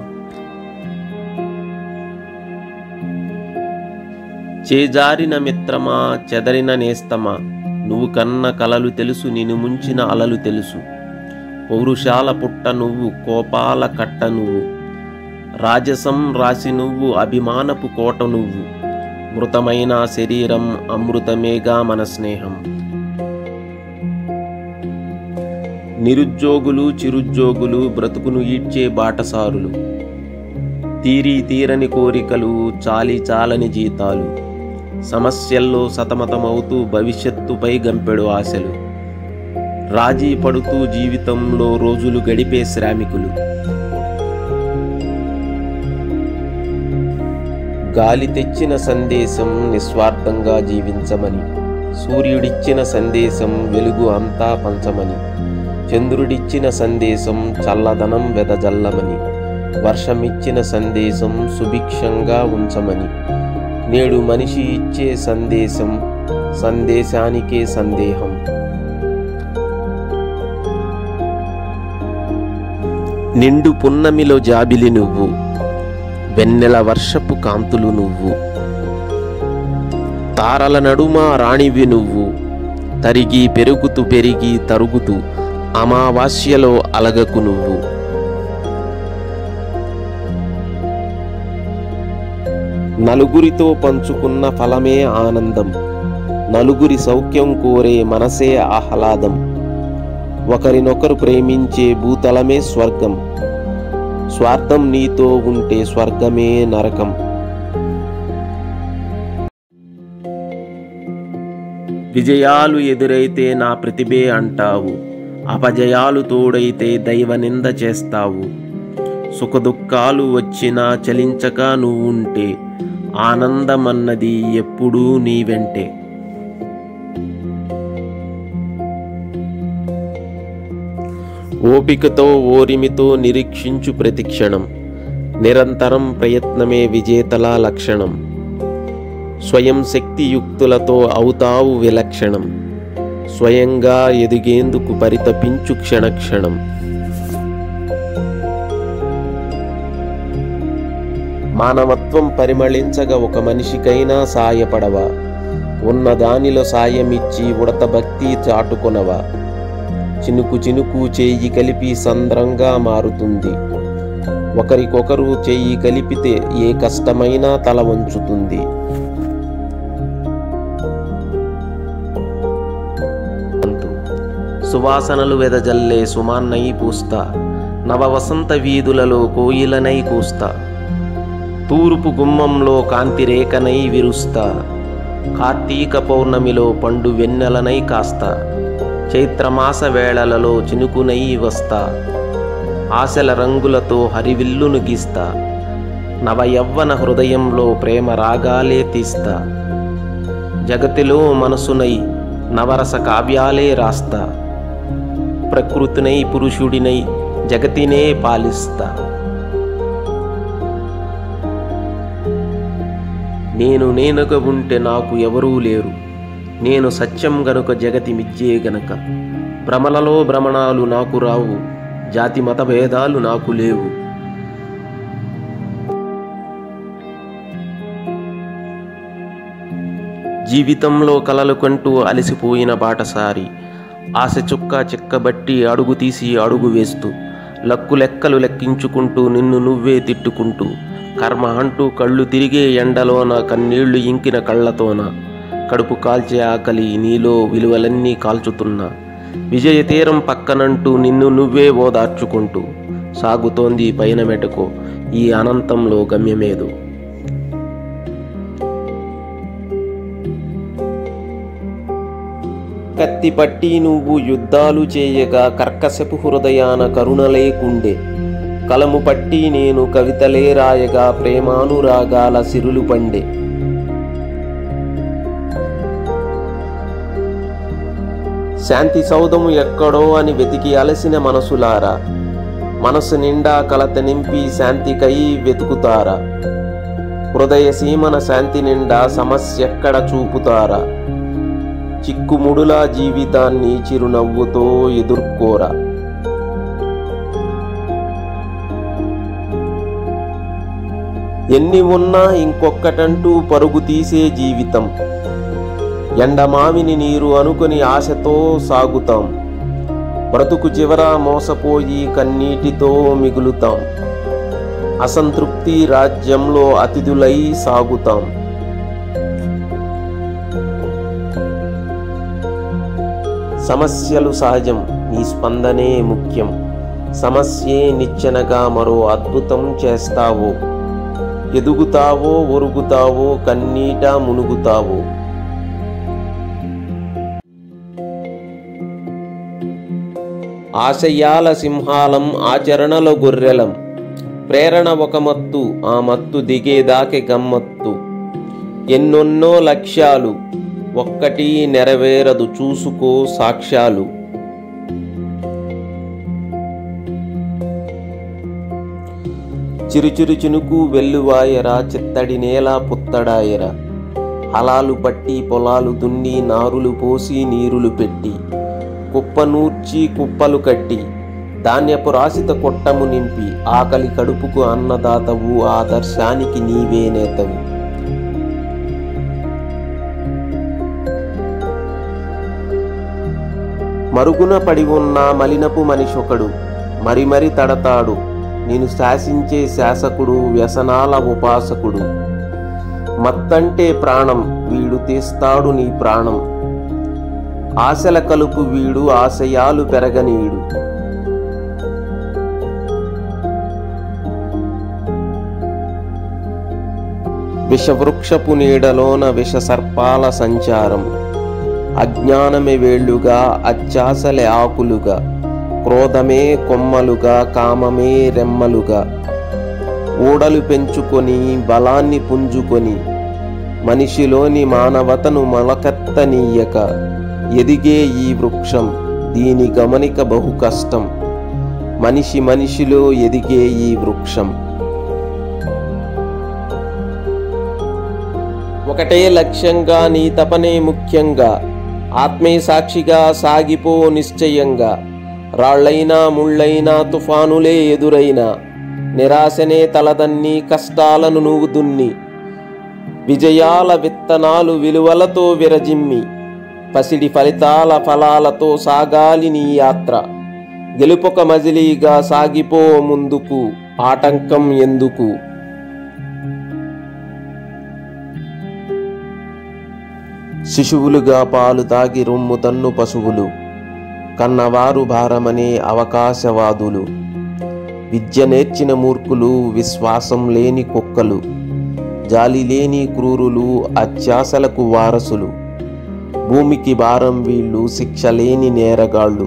చేజారిన మిత్రమా చెదరిన నేస్తమా నువ్వు కన్న కలలు తెలుసు నిన్ను ముంచిన అలలు తెలుసు పౌరుషాల పుట్ట నువ్వు కోపాల కట్ట నువ్వు రాజసం రాసి నువ్వు అభిమానపు కోట నువ్వు మృతమైన శరీరం అమృతమేగా మన స్నేహం నిరుద్యోగులు చిరుద్యోగులు బ్రతుకును ఈడ్చే బాటసారులు తీరి తీరని కోరికలు చాలి చాలని జీతాలు సమస్యల్లో సతమతమవుతూ భవిష్యత్తుపై గంపెడు ఆశలు రాజీ పడుతూ జీవితంలో రోజులు గడిపే శ్రామికులు గాలి తెచ్చిన సందేశం నిస్వార్థంగా జీవించమని సూర్యుడిచ్చిన సందేశం వెలుగు అంతా పంచమని చంద్రుడిచ్చిన సందేశం చల్లదనం వెదజల్లమని వర్షమిచ్చిన సందేశం సుభిక్షంగా ఉంచమని నేడు మనిషి ఇచ్చే సందేశం సందేశానికే సందేహం నిండు పున్నమిలో జాబిలి నువ్వు వెన్నెల వర్షపు కాంతులు నువ్వు తారల నడుమ రాణివి నువ్వు తరిగి పెరుగుతూ పెరిగి తరుగుతూ అమావాస్యలో అలగకు నువ్వు నలుగురితో పంచుకున్న ఫలమే ఆనందం నలుగురి సౌఖ్యం కోరే మనసే ఆహ్లాదం ఒకరినొకరు ప్రేమించే భూతలమే స్వర్గం స్వార్థం నీతో ఉంటే స్వర్గమే నరకం విజయాలు ఎదురైతే నా ప్రతిభే అంటావు అపజయాలు తోడైతే దైవ నింద చేస్తావు సుఖదుఖాలు వచ్చినా చలించక నువ్వుంటే ఆనందమన్నది ఎప్పుడూ నీ వెంటే ఓపికతో ఓరిమితో నిరీక్షించు ప్రతిక్షణం నిరంతరం ప్రయత్నమే విజేతల లక్షణం స్వయం శక్తియుక్తులతో అవుతావు విలక్షణం స్వయంగా ఎదిగేందుకు పరితపించు క్షణక్షణం మానవత్వం పరిమళించగా ఒక మనిషికైనా సాయపడవా ఉన్న దానిలో సాయమిచ్చి ఉడత భక్తి చాటుకొనవా చినుకు చినుకు చెయ్యి కలిపి సంద్రంగా మారుతుంది ఒకరికొకరు చెయ్యి కలిపితే ఏ కష్టమైనా తల వంచుతుంది సువాసనలు వెదజల్లే సుమాన్నై పూస్తా నవవసంత వీధులలో కోయిలనై కూస్తా తూర్పు గుమ్మంలో కాంతిరేఖనై విరుస్తా కార్తీక పౌర్ణమిలో పండు వెన్నెలనై కాస్తా చైత్రమాస వేళలలో చినుకునై వస్తా ఆశల రంగులతో హరివిల్లును గీస్తా నవయవ్వన హృదయంలో ప్రేమ రాగాలే తీస్తా జగతిలో మనసునై నవరస కావ్యాలే రాస్తా ప్రకృతినై పురుషుడినై జగతినే పాలిస్తా నేను నేనుగా ఉంటే నాకు ఎవరూ లేరు నేను సత్యం గనుక జగతి మిథ్యే గనక భ్రమలలో భ్రమణాలు నాకు రావు జాతి మత భేదాలు నాకు లేవు జీవితంలో కలలు కంటూ అలసిపోయిన బాటసారి ఆశ చుక్క చిక్కబట్టి అడుగు తీసి అడుగు వేస్తూ లక్కు లెక్కలు లెక్కించుకుంటూ నిన్ను నువ్వే తిట్టుకుంటూ కర్మ అంటూ కళ్ళు తిరిగే ఎండలోన కన్నీళ్లు ఇంకిన కళ్ళతోన కడుపు కాల్చే ఆకలి నీలో విలువలన్నీ కాల్చుతున్నా విజయ తీరం పక్కనంటూ నిన్ను నువ్వే ఓదార్చుకుంటూ సాగుతోంది పైన మెటకో ఈ అనంతంలో గమ్యమేదో కత్తి పట్టి నువ్వు యుద్ధాలు చేయగా కర్కశపు హృదయాన కరుణ లేకుండే కలము పట్టి నేను కవితలే రాయగా ప్రేమానురాగాల సిరులు పండే శాంతి సౌధము ఎక్కడో అని వెతికి అలసిన మనసులారా మనసు నిండా కలత నింపి శాంతికై వెతుకుతారా హృదయ సీమన శాంతి నిండా సమస్య ఎక్కడ చూపుతారా చిక్కుముడులా జీవితాన్ని చిరునవ్వుతో ఎదుర్కోరా ఎన్ని ఉన్నా ఇంకొక్కటంటూ పరుగు తీసే జీవితం ఎండమావిని నీరు అనుకుని ఆశతో సాగుతాం బ్రతుకు చివర మోసపోయి కన్నీటితో మిగులుతాం అసంతృప్తి రాజ్యంలో అతిథులై సాగుతాం సమస్యలు సహజం నీ స్పందనే ముఖ్యం సమస్యే నిచ్చెనగా మరో అద్భుతం చేస్తావో ఎదుగుతావో ఒరుగుతావో కన్నీట మునుగుతావో ఆశయాల సింహాలం ఆచరణల గొర్రెలం ప్రేరణ ఒక మత్తు ఆ మత్తు దిగేదాకే గమ్మత్తు ఎన్నెన్నో లక్ష్యాలు ఒక్కటి నెరవేరదు చూసుకో సాక్ష్యాలు చిరుచిరు చినుకు వెల్లువాయరా చిత్తడి నేల పుత్తడాయరా హలాలు పట్టి పొలాలు దున్ని నారులు పోసి నీరులు పెట్టి కుప్ప నూర్చి కుప్పలు కట్టి ధాన్యపు రాశిత కొట్టము నింపి ఆకలి కడుపుకు అన్నదాతవు ఆదర్శానికి నీవే నేతవు మరుగున పడి ఉన్న మలినపు మనిషొకడు మరి మరి తడతాడు నేను శాసించే శాసకుడు వ్యసనాల ఉపాసకుడు మత్తంటే ప్రాణం వీడు తీస్తాడు నీ ప్రాణం ఆశల కలుపు వీడు ఆశయాలు పెరగనీయుడు విషవృక్షపు నీడలోన విష సర్పాల సంచారం అజ్ఞానమే వేళ్లుగా అత్యాసలే ఆకులుగా క్రోధమే కొమ్మలుగా కామమే రెమ్మలుగా ఊడలు పెంచుకొని బలాన్ని పుంజుకొని మనిషిలోని మానవతను మొలకెత్తనీయక ఎదిగే ఈ వృక్షం దీని గమనిక బహు కష్టం మనిషి మనిషిలో ఎదిగే ఈ వృక్షం ఒకటే లక్ష్యంగా నీ తపనే ముఖ్యంగా ఆత్మే సాక్షిగా సాగిపో నిశ్చయంగా రాళ్ళైనా ముళ్ళైనా తుఫానులే ఎదురైనా నిరాశనే తలదన్ని కష్టాలను నువ్వు దున్ని విజయాల విత్తనాలు విలువలతో విరజిమ్మి పసిడి ఫలితాల ఫలాలతో సాగాలి నీ యాత్ర గెలుపొక మజిలీగా సాగిపో ముందుకు ఆటంకం ఎందుకు శిశువులుగా పాలు తాగి రొమ్ము తన్ను పశువులు కన్నవారు భారమనే అవకాశవాదులు విద్య నేర్చిన మూర్ఖులు విశ్వాసం లేని కుక్కలు జాలి లేని క్రూరులు అత్యాసలకు వారసులు భూమికి భారం వీళ్ళు శిక్ష లేని నేరగాళ్ళు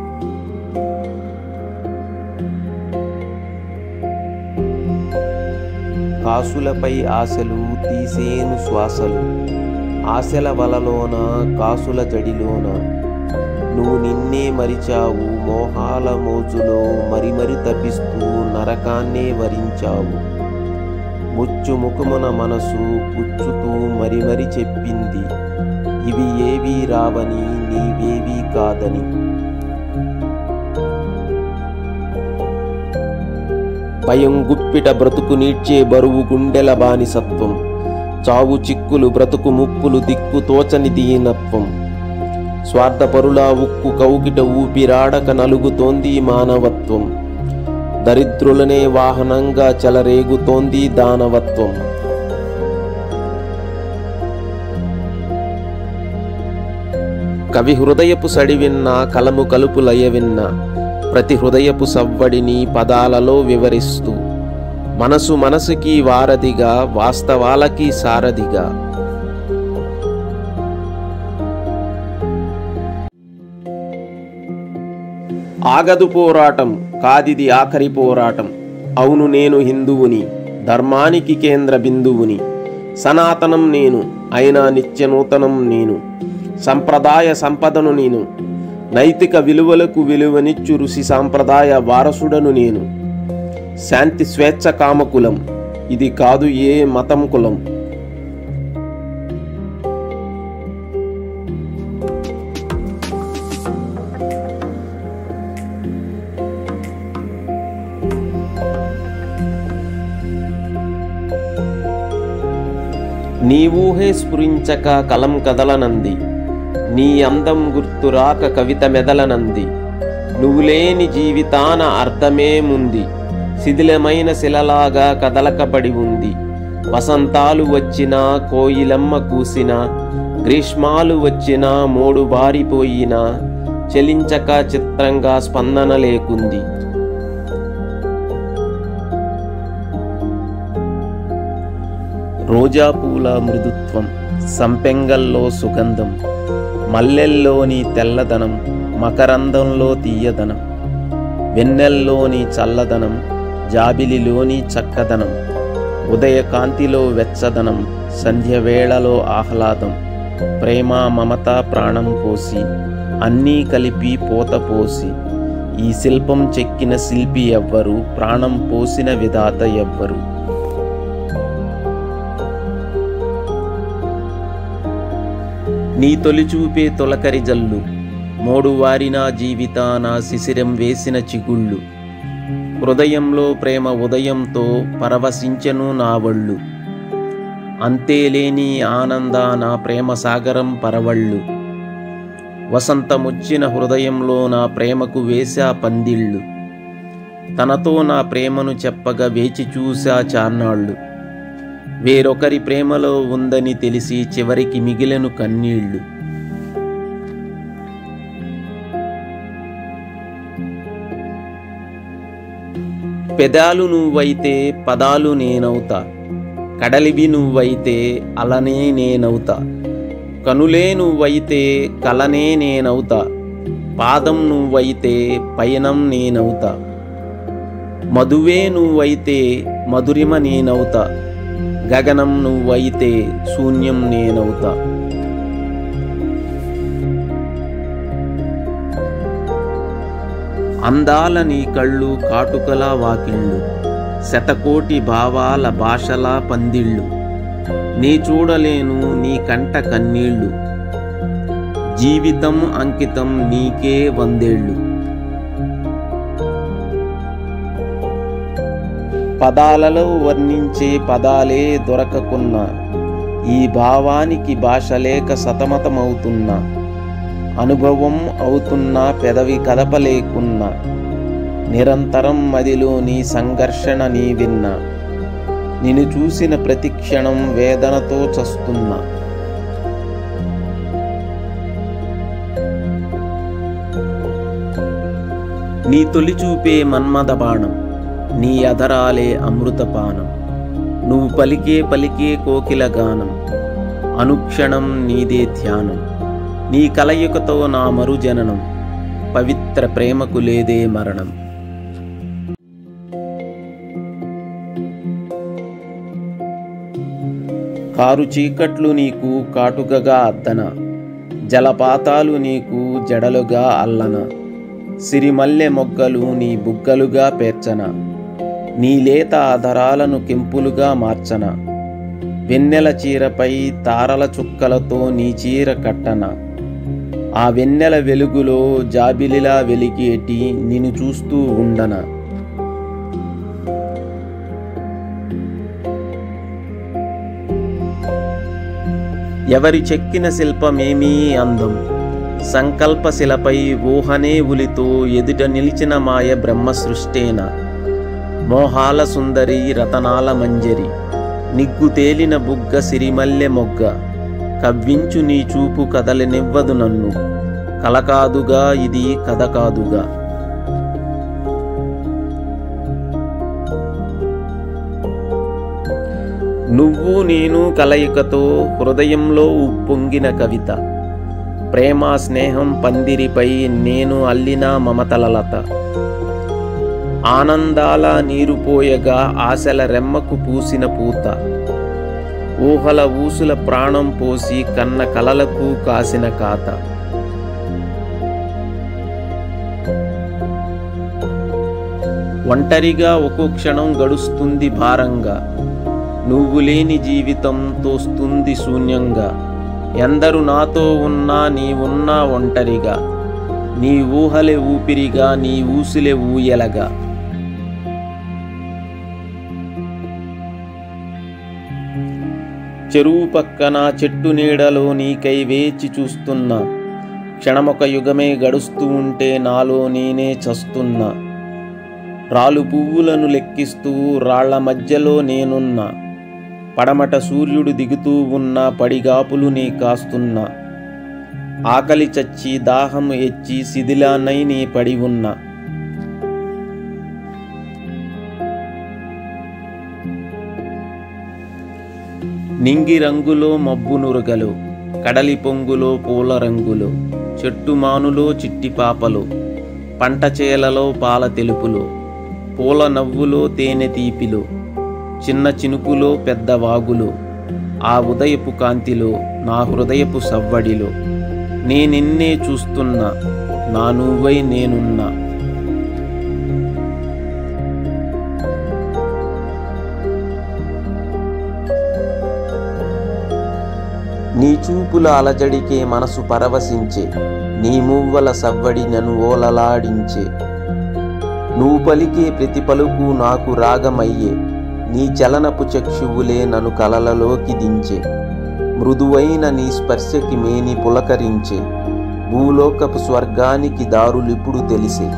కాసులపై ఆశలు తీసేను శ్వాసలు ఆశల వలలోన కాసుల జడిలోన నువ్వు నిన్నే మరిచావు మోహాల మోజులో మరి మరి తప్పిస్తూ నరకాన్నే వరించావు ముచ్చు ముఖమున మనసు పుచ్చుతూ మరి మరి చెప్పింది ఇవి ఏవీ రావని నీవేవీ కాదని భయం గుప్పిట బ్రతుకు నీడ్చే బరువు గుండెల బానిసత్వం చావు చిక్కులు బ్రతుకు ముప్పులు దిక్కు తోచని దీనత్వం స్వార్థపరుల ఉక్కు కౌకిట ఊపిరాడక నలుగుతోంది మానవత్వం దరిద్రులనే వాహనంగా చెలరేగుతోంది దానవత్వం కవి హృదయపు సడి విన్నా కలము కలుపు లయ విన్నా ప్రతి హృదయపు సవ్వడిని పదాలలో వివరిస్తూ మనసు మనసుకి వారధిగా వాస్తవాలకి సారథిగా ఆగదు పోరాటం కాదిది ఆఖరి పోరాటం అవును నేను హిందువుని ధర్మానికి కేంద్ర బిందువుని సనాతనం నేను అయినా నిత్య నూతనం నేను సంప్రదాయ సంపదను నేను నైతిక విలువలకు విలువనిచ్చు ఋషి సాంప్రదాయ వారసుడను నేను శాంతి స్వేచ్ఛ కామకులం ఇది కాదు ఏ మతం కులం నీ ఊహే స్ఫురించక కలం కదలనంది నీ అందం గుర్తురాక కవిత మెదలనంది నువ్వు లేని జీవితాన అర్థమేముంది శిథిలమైన శిలలాగా కదలకబడి ఉంది వసంతాలు వచ్చినా కోయిలమ్మ కూసినా గ్రీష్మాలు వచ్చినా మోడు బారిపోయినా చెలించక చిత్రంగా స్పందన లేకుంది రోజా పూల మృదుత్వం సంపెంగల్లో సుగంధం మల్లెల్లోని తెల్లదనం మకరందంలో తీయదనం వెన్నెల్లోని చల్లదనం జాబిలిలోని చక్కదనం ఉదయకాంతిలో వెచ్చదనం సంధ్యవేళలో ఆహ్లాదం ప్రేమ మమత ప్రాణం పోసి అన్నీ కలిపి పోత పోసి ఈ శిల్పం చెక్కిన శిల్పి ఎవ్వరు ప్రాణం పోసిన విధాత ఎవ్వరు నీ తొలిచూపే తొలకరి జల్లు మోడు వారిన జీవితాన శిశిరం వేసిన చిగుళ్ళు హృదయంలో ప్రేమ ఉదయంతో పరవశించెను నా వళ్ళు అంతేలేని ఆనందాన ప్రేమ సాగరం పరవళ్ళు వసంతముచ్చిన హృదయంలో నా ప్రేమకు వేశా పందిళ్ళు తనతో నా ప్రేమను చెప్పగా వేచి చూశా చాన్నాళ్ళు వేరొకరి ప్రేమలో ఉందని తెలిసి చివరికి మిగిలెను కన్నీళ్లు పెదాలు నువ్వైతే పదాలు నేనవుతా కడలివి నువ్వైతే అలనే నేనవుతా కనులే నువ్వైతే కలనే నేనవుతా పాదం నువ్వైతే పయనం నేనవుతా మధువే నువ్వైతే మధురిమ నేనవుతా గగనం నువ్వైతే శూన్యం నేనవుతా అందాల నీ కళ్ళు కాటుకల వాకిళ్ళు శతకోటి భావాల భాషల పందిళ్ళు నీ చూడలేను నీ కంట కన్నీళ్ళు జీవితం అంకితం నీకే వందేళ్ళు పదాలలో వర్ణించే పదాలే దొరకకున్నా ఈ భావానికి భాష లేక సతమతమవుతున్నా అనుభవం అవుతున్నా పెదవి కదపలేకున్నా నిరంతరం మదిలో నీ సంఘర్షణ నీ విన్నా నిన్ను చూసిన ప్రతి క్షణం వేదనతో చస్తున్నా నీ తొలి చూపే మన్మద బాణం నీ అధరాలే అమృతపానం నువ్వు పలికే పలికే కోకిల గానం అనుక్షణం నీదే ధ్యానం నీ కలయికతో నా మరుజననం పవిత్ర ప్రేమకు లేదే మరణం కారు చీకట్లు నీకు కాటుకగా అద్దన జలపాతాలు నీకు జడలుగా అల్లన సిరిమల్లె మొగ్గలు నీ బుగ్గలుగా పేర్చన నీ లేత ఆధరాలను కెంపులుగా మార్చన వెన్నెల చీరపై తారల చుక్కలతో నీ చీర కట్టన ఆ వెన్నెల వెలుగులో జాబిలిలా వెలిగేటి నిన్ను చూస్తూ ఉండన ఎవరి చెక్కిన శిల్పమేమీ అందం సంకల్ప శిలపై ఊహనే ఉలితో ఎదుట నిలిచిన మాయ బ్రహ్మ సృష్టేన మోహాల సుందరి రతనాల మంజరి నిగ్గు తేలిన బుగ్గ సిరిమల్లె మొగ్గ కవ్వించు నీ చూపు కదలనివ్వదు నన్ను కలకాదుగా ఇది కథ కాదుగా నువ్వు నేను కలయికతో హృదయంలో ఉప్పొంగిన కవిత ప్రేమ స్నేహం పందిరిపై నేను అల్లిన మమతలలత ఆనందాల నీరు పోయగా ఆశల రెమ్మకు పూసిన పూత ఊహల ఊసుల ప్రాణం పోసి కన్న కలలకు కాసిన కాత ఒంటరిగా ఒక్కో క్షణం గడుస్తుంది భారంగా నువ్వు లేని జీవితం తోస్తుంది శూన్యంగా ఎందరు నాతో ఉన్నా నీ ఉన్నా ఒంటరిగా నీ ఊహలే ఊపిరిగా నీ ఊసులే ఊయలగా చెరువు పక్కన చెట్టు నీడలో నీకై వేచి చూస్తున్నా క్షణమొక యుగమే గడుస్తూ ఉంటే నాలో నేనే చస్తున్నా రాలు పువ్వులను లెక్కిస్తూ రాళ్ల మధ్యలో నేనున్నా పడమట సూర్యుడు దిగుతూ ఉన్న పడిగాపులు నీ కాస్తున్నా ఆకలి చచ్చి దాహం ఎచ్చి శిథిలానై నీ పడి ఉన్నా నింగి రంగులో మబ్బు నురగలు కడలి పొంగులో పూల రంగులు చెట్టు మానులో చిట్టి పాపలు పంట చేలలో పాల తెలుపులు పూల నవ్వులో తేనె తీపిలో చిన్న చినుకులో పెద్ద వాగులో ఆ ఉదయపు కాంతిలో నా హృదయపు సవ్వడిలో నేనిన్నే చూస్తున్నా నా నువ్వై నేనున్నా నీ చూపుల అలజడికే మనసు పరవశించే నీ మువ్వల సవ్వడి నన్ను ఓలలాడించే నువ్వు పలికే ప్రతి పలుకు నాకు రాగమయ్యే నీ చలనపు చక్షువులే నన్ను కలలలోకి దించే మృదువైన నీ స్పర్శకి మేని పులకరించే భూలోకపు స్వర్గానికి దారులిప్పుడు తెలిసే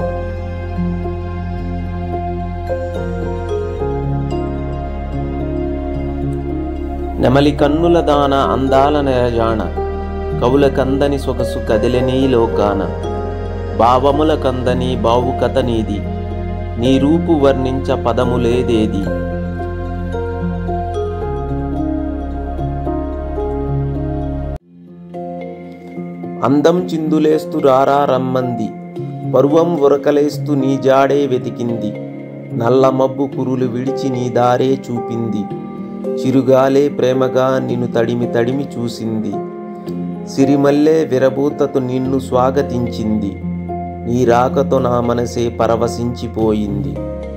నెమలి కన్నుల దాన అందాల నెరజాణ కవుల కందని సొగసు కదిలెనీ లోకాన భావముల కందని బావు కథ నీది నీ రూపు వర్ణించ పదములేదేది అందం చిందులేస్తూ రారా రమ్మంది పరువం ఉరకలేస్తూ నీ జాడే వెతికింది నల్ల మబ్బు కురులు విడిచి నీ దారే చూపింది చిరుగాలే ప్రేమగా నిన్ను తడిమి తడిమి చూసింది సిరిమల్లే విరబూతతో నిన్ను స్వాగతించింది నీ రాకతో నా మనసే పరవశించిపోయింది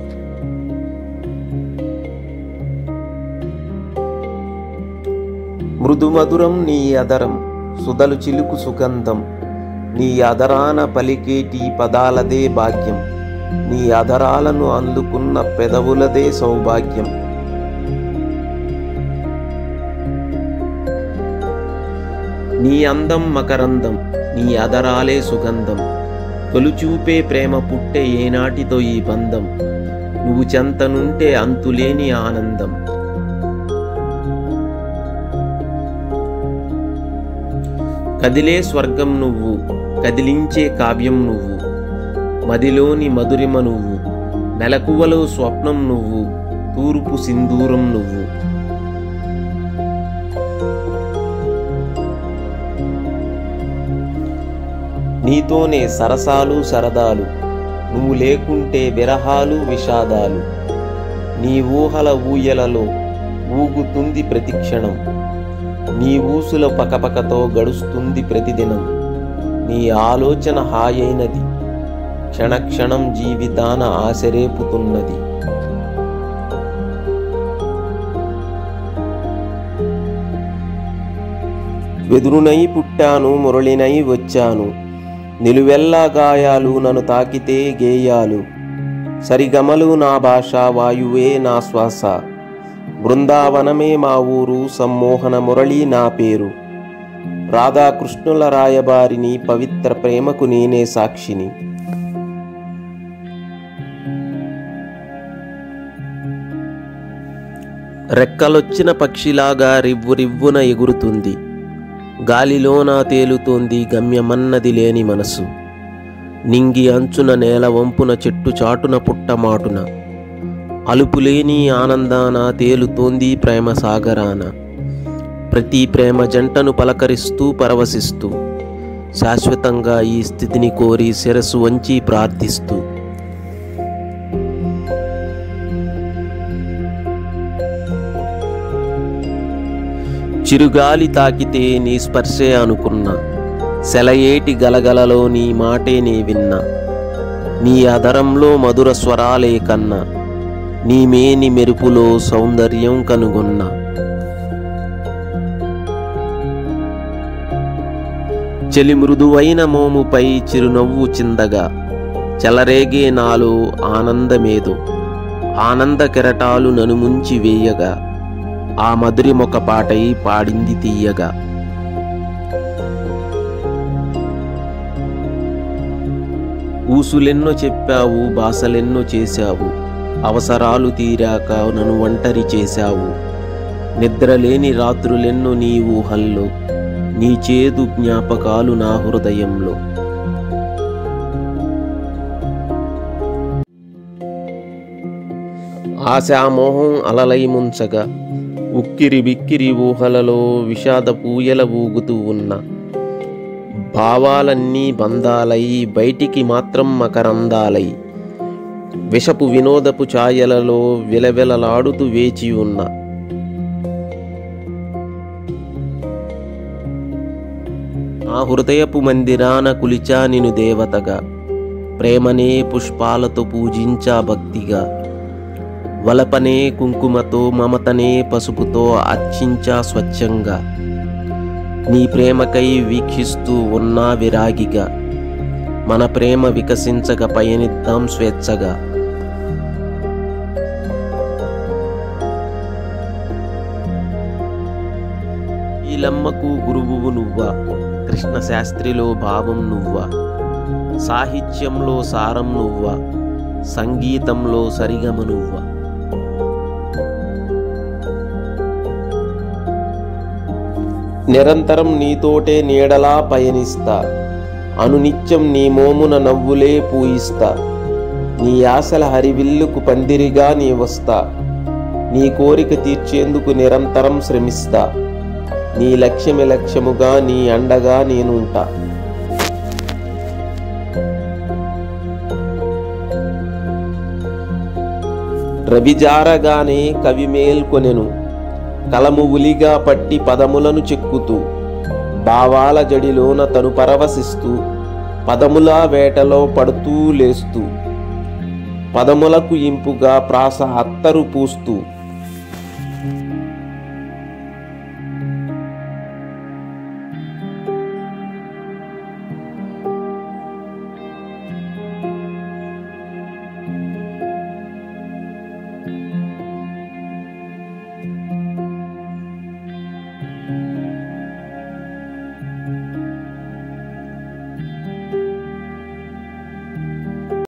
మృదుమధురం నీ అదరం సుధలు చిలుకు సుగంధం నీ అదరాన పలికేటి పదాలదే భాగ్యం నీ అదరాలను అందుకున్న పెదవులదే సౌభాగ్యం నీ అందం మకరందం నీ అదరాలే సుగంధం తొలుచూపే ప్రేమ పుట్టే ఏనాటితో ఈ బంధం నువ్వు చెంతనుంటే అంతులేని ఆనందం కదిలే స్వర్గం నువ్వు కదిలించే కావ్యం నువ్వు మదిలోని మధురిమ నువ్వు మెలకువలో స్వప్నం నువ్వు తూర్పు సింధూరం నువ్వు నీతోనే సరసాలు సరదాలు నువ్వు లేకుంటే విరహాలు విషాదాలు నీ ఊహల ఊయలలో ఊగుతుంది ప్రతిక్షణం నీ ఊసుల పకపకతో గడుస్తుంది ప్రతిదినం నీ ఆలోచన హాయైనది క్షణక్షణం జీవితాన ఆశరేపుతున్నది వెదురునై పుట్టాను మురళినై వచ్చాను నిలువెల్లా గాయాలు నన్ను తాకితే గేయాలు సరిగమలు నా భాష వాయువే నా శ్వాస బృందావనమే మా ఊరు సమ్మోహన మురళి నా పేరు రాధాకృష్ణుల రాయబారిని పవిత్ర ప్రేమకు నేనే సాక్షిని రెక్కలొచ్చిన పక్షిలాగా రివ్వు రివ్వున ఎగురుతుంది గాలిలోన తేలుతోంది గమ్యమన్నది లేని మనసు నింగి అంచున నేల వంపున చెట్టు చాటున పుట్టమాటున అలుపులేని ఆనందాన తేలుతోంది ప్రేమ సాగరాన ప్రతి ప్రేమ జంటను పలకరిస్తూ పరవశిస్తూ శాశ్వతంగా ఈ స్థితిని కోరి శిరస్సు వంచి ప్రార్థిస్తూ చిరుగాలి తాకితే నీ స్పర్శే అనుకున్నా సెలయేటి గలగలలో నీ మాటే నీ విన్నా నీ అదరంలో మధుర స్వరాలే కన్నా నీ మేని మెరుపులో సౌందర్యం కనుగొన్నా చెలి మృదువైన మోముపై చిరునవ్వు చిందగా చెలరేగే నాలో ఆనందమేదో ఆనంద కెరటాలు నను ముంచి వేయగా ఆ మధురిమొక పాటై పాడింది తీయగా ఊసులెన్నో చెప్పావు బాసలెన్నో చేశావు అవసరాలు తీరాక నన్ను ఒంటరి చేశావు నిద్రలేని రాత్రులెన్నో నీ ఊహల్లో నీ చేదు జ్ఞాపకాలు నా హృదయంలో ఆశామోహం అలలై ముంచగా ఉక్కిరి బిక్కిరి ఊహలలో విషాద పూయల ఊగుతూ ఉన్న భావాలన్నీ బంధాలై బయటికి మాత్రం మకరందాలై విషపు వినోదపు ఛాయలలో విలవిలలాడుతూ వేచి ఉన్న ఆ హృదయపు మందిరాన కులిచా నిను దేవతగా ప్రేమనే పుష్పాలతో పూజించా భక్తిగా వలపనే కుంకుమతో మమతనే పసుపుతో అర్చించా స్వచ్ఛంగా నీ ప్రేమకై వీక్షిస్తూ ఉన్నా విరాగిగా మన ప్రేమ వికసించక పయనిద్దాం స్వేచ్ఛగా ఈలమ్మకు గురువువు నువ్వా కృష్ణ శాస్త్రిలో భావం నువ్వా సాహిత్యంలో సారం నువ్వా సంగీతంలో సరిగమ నువ్వా నిరంతరం నీతోటే నీడలా పయనిస్తా అనునిత్యం నీ మోమున నవ్వులే పూయిస్తా నీ ఆశల హరివిల్లుకు పందిరిగా నీ వస్తా నీ కోరిక తీర్చేందుకు నిరంతరం శ్రమిస్తా నీ లక్ష్యమి లక్ష్యముగా నీ అండగా నేనుంటా రవిజారగానే కవి మేల్కొనెను కలము ఉలిగా పట్టి పదములను చెక్కుతూ భావాల జడిలోన తను పరవశిస్తూ పదముల వేటలో పడుతూ లేస్తూ పదములకు ఇంపుగా ప్రాస అత్తరు పూస్తూ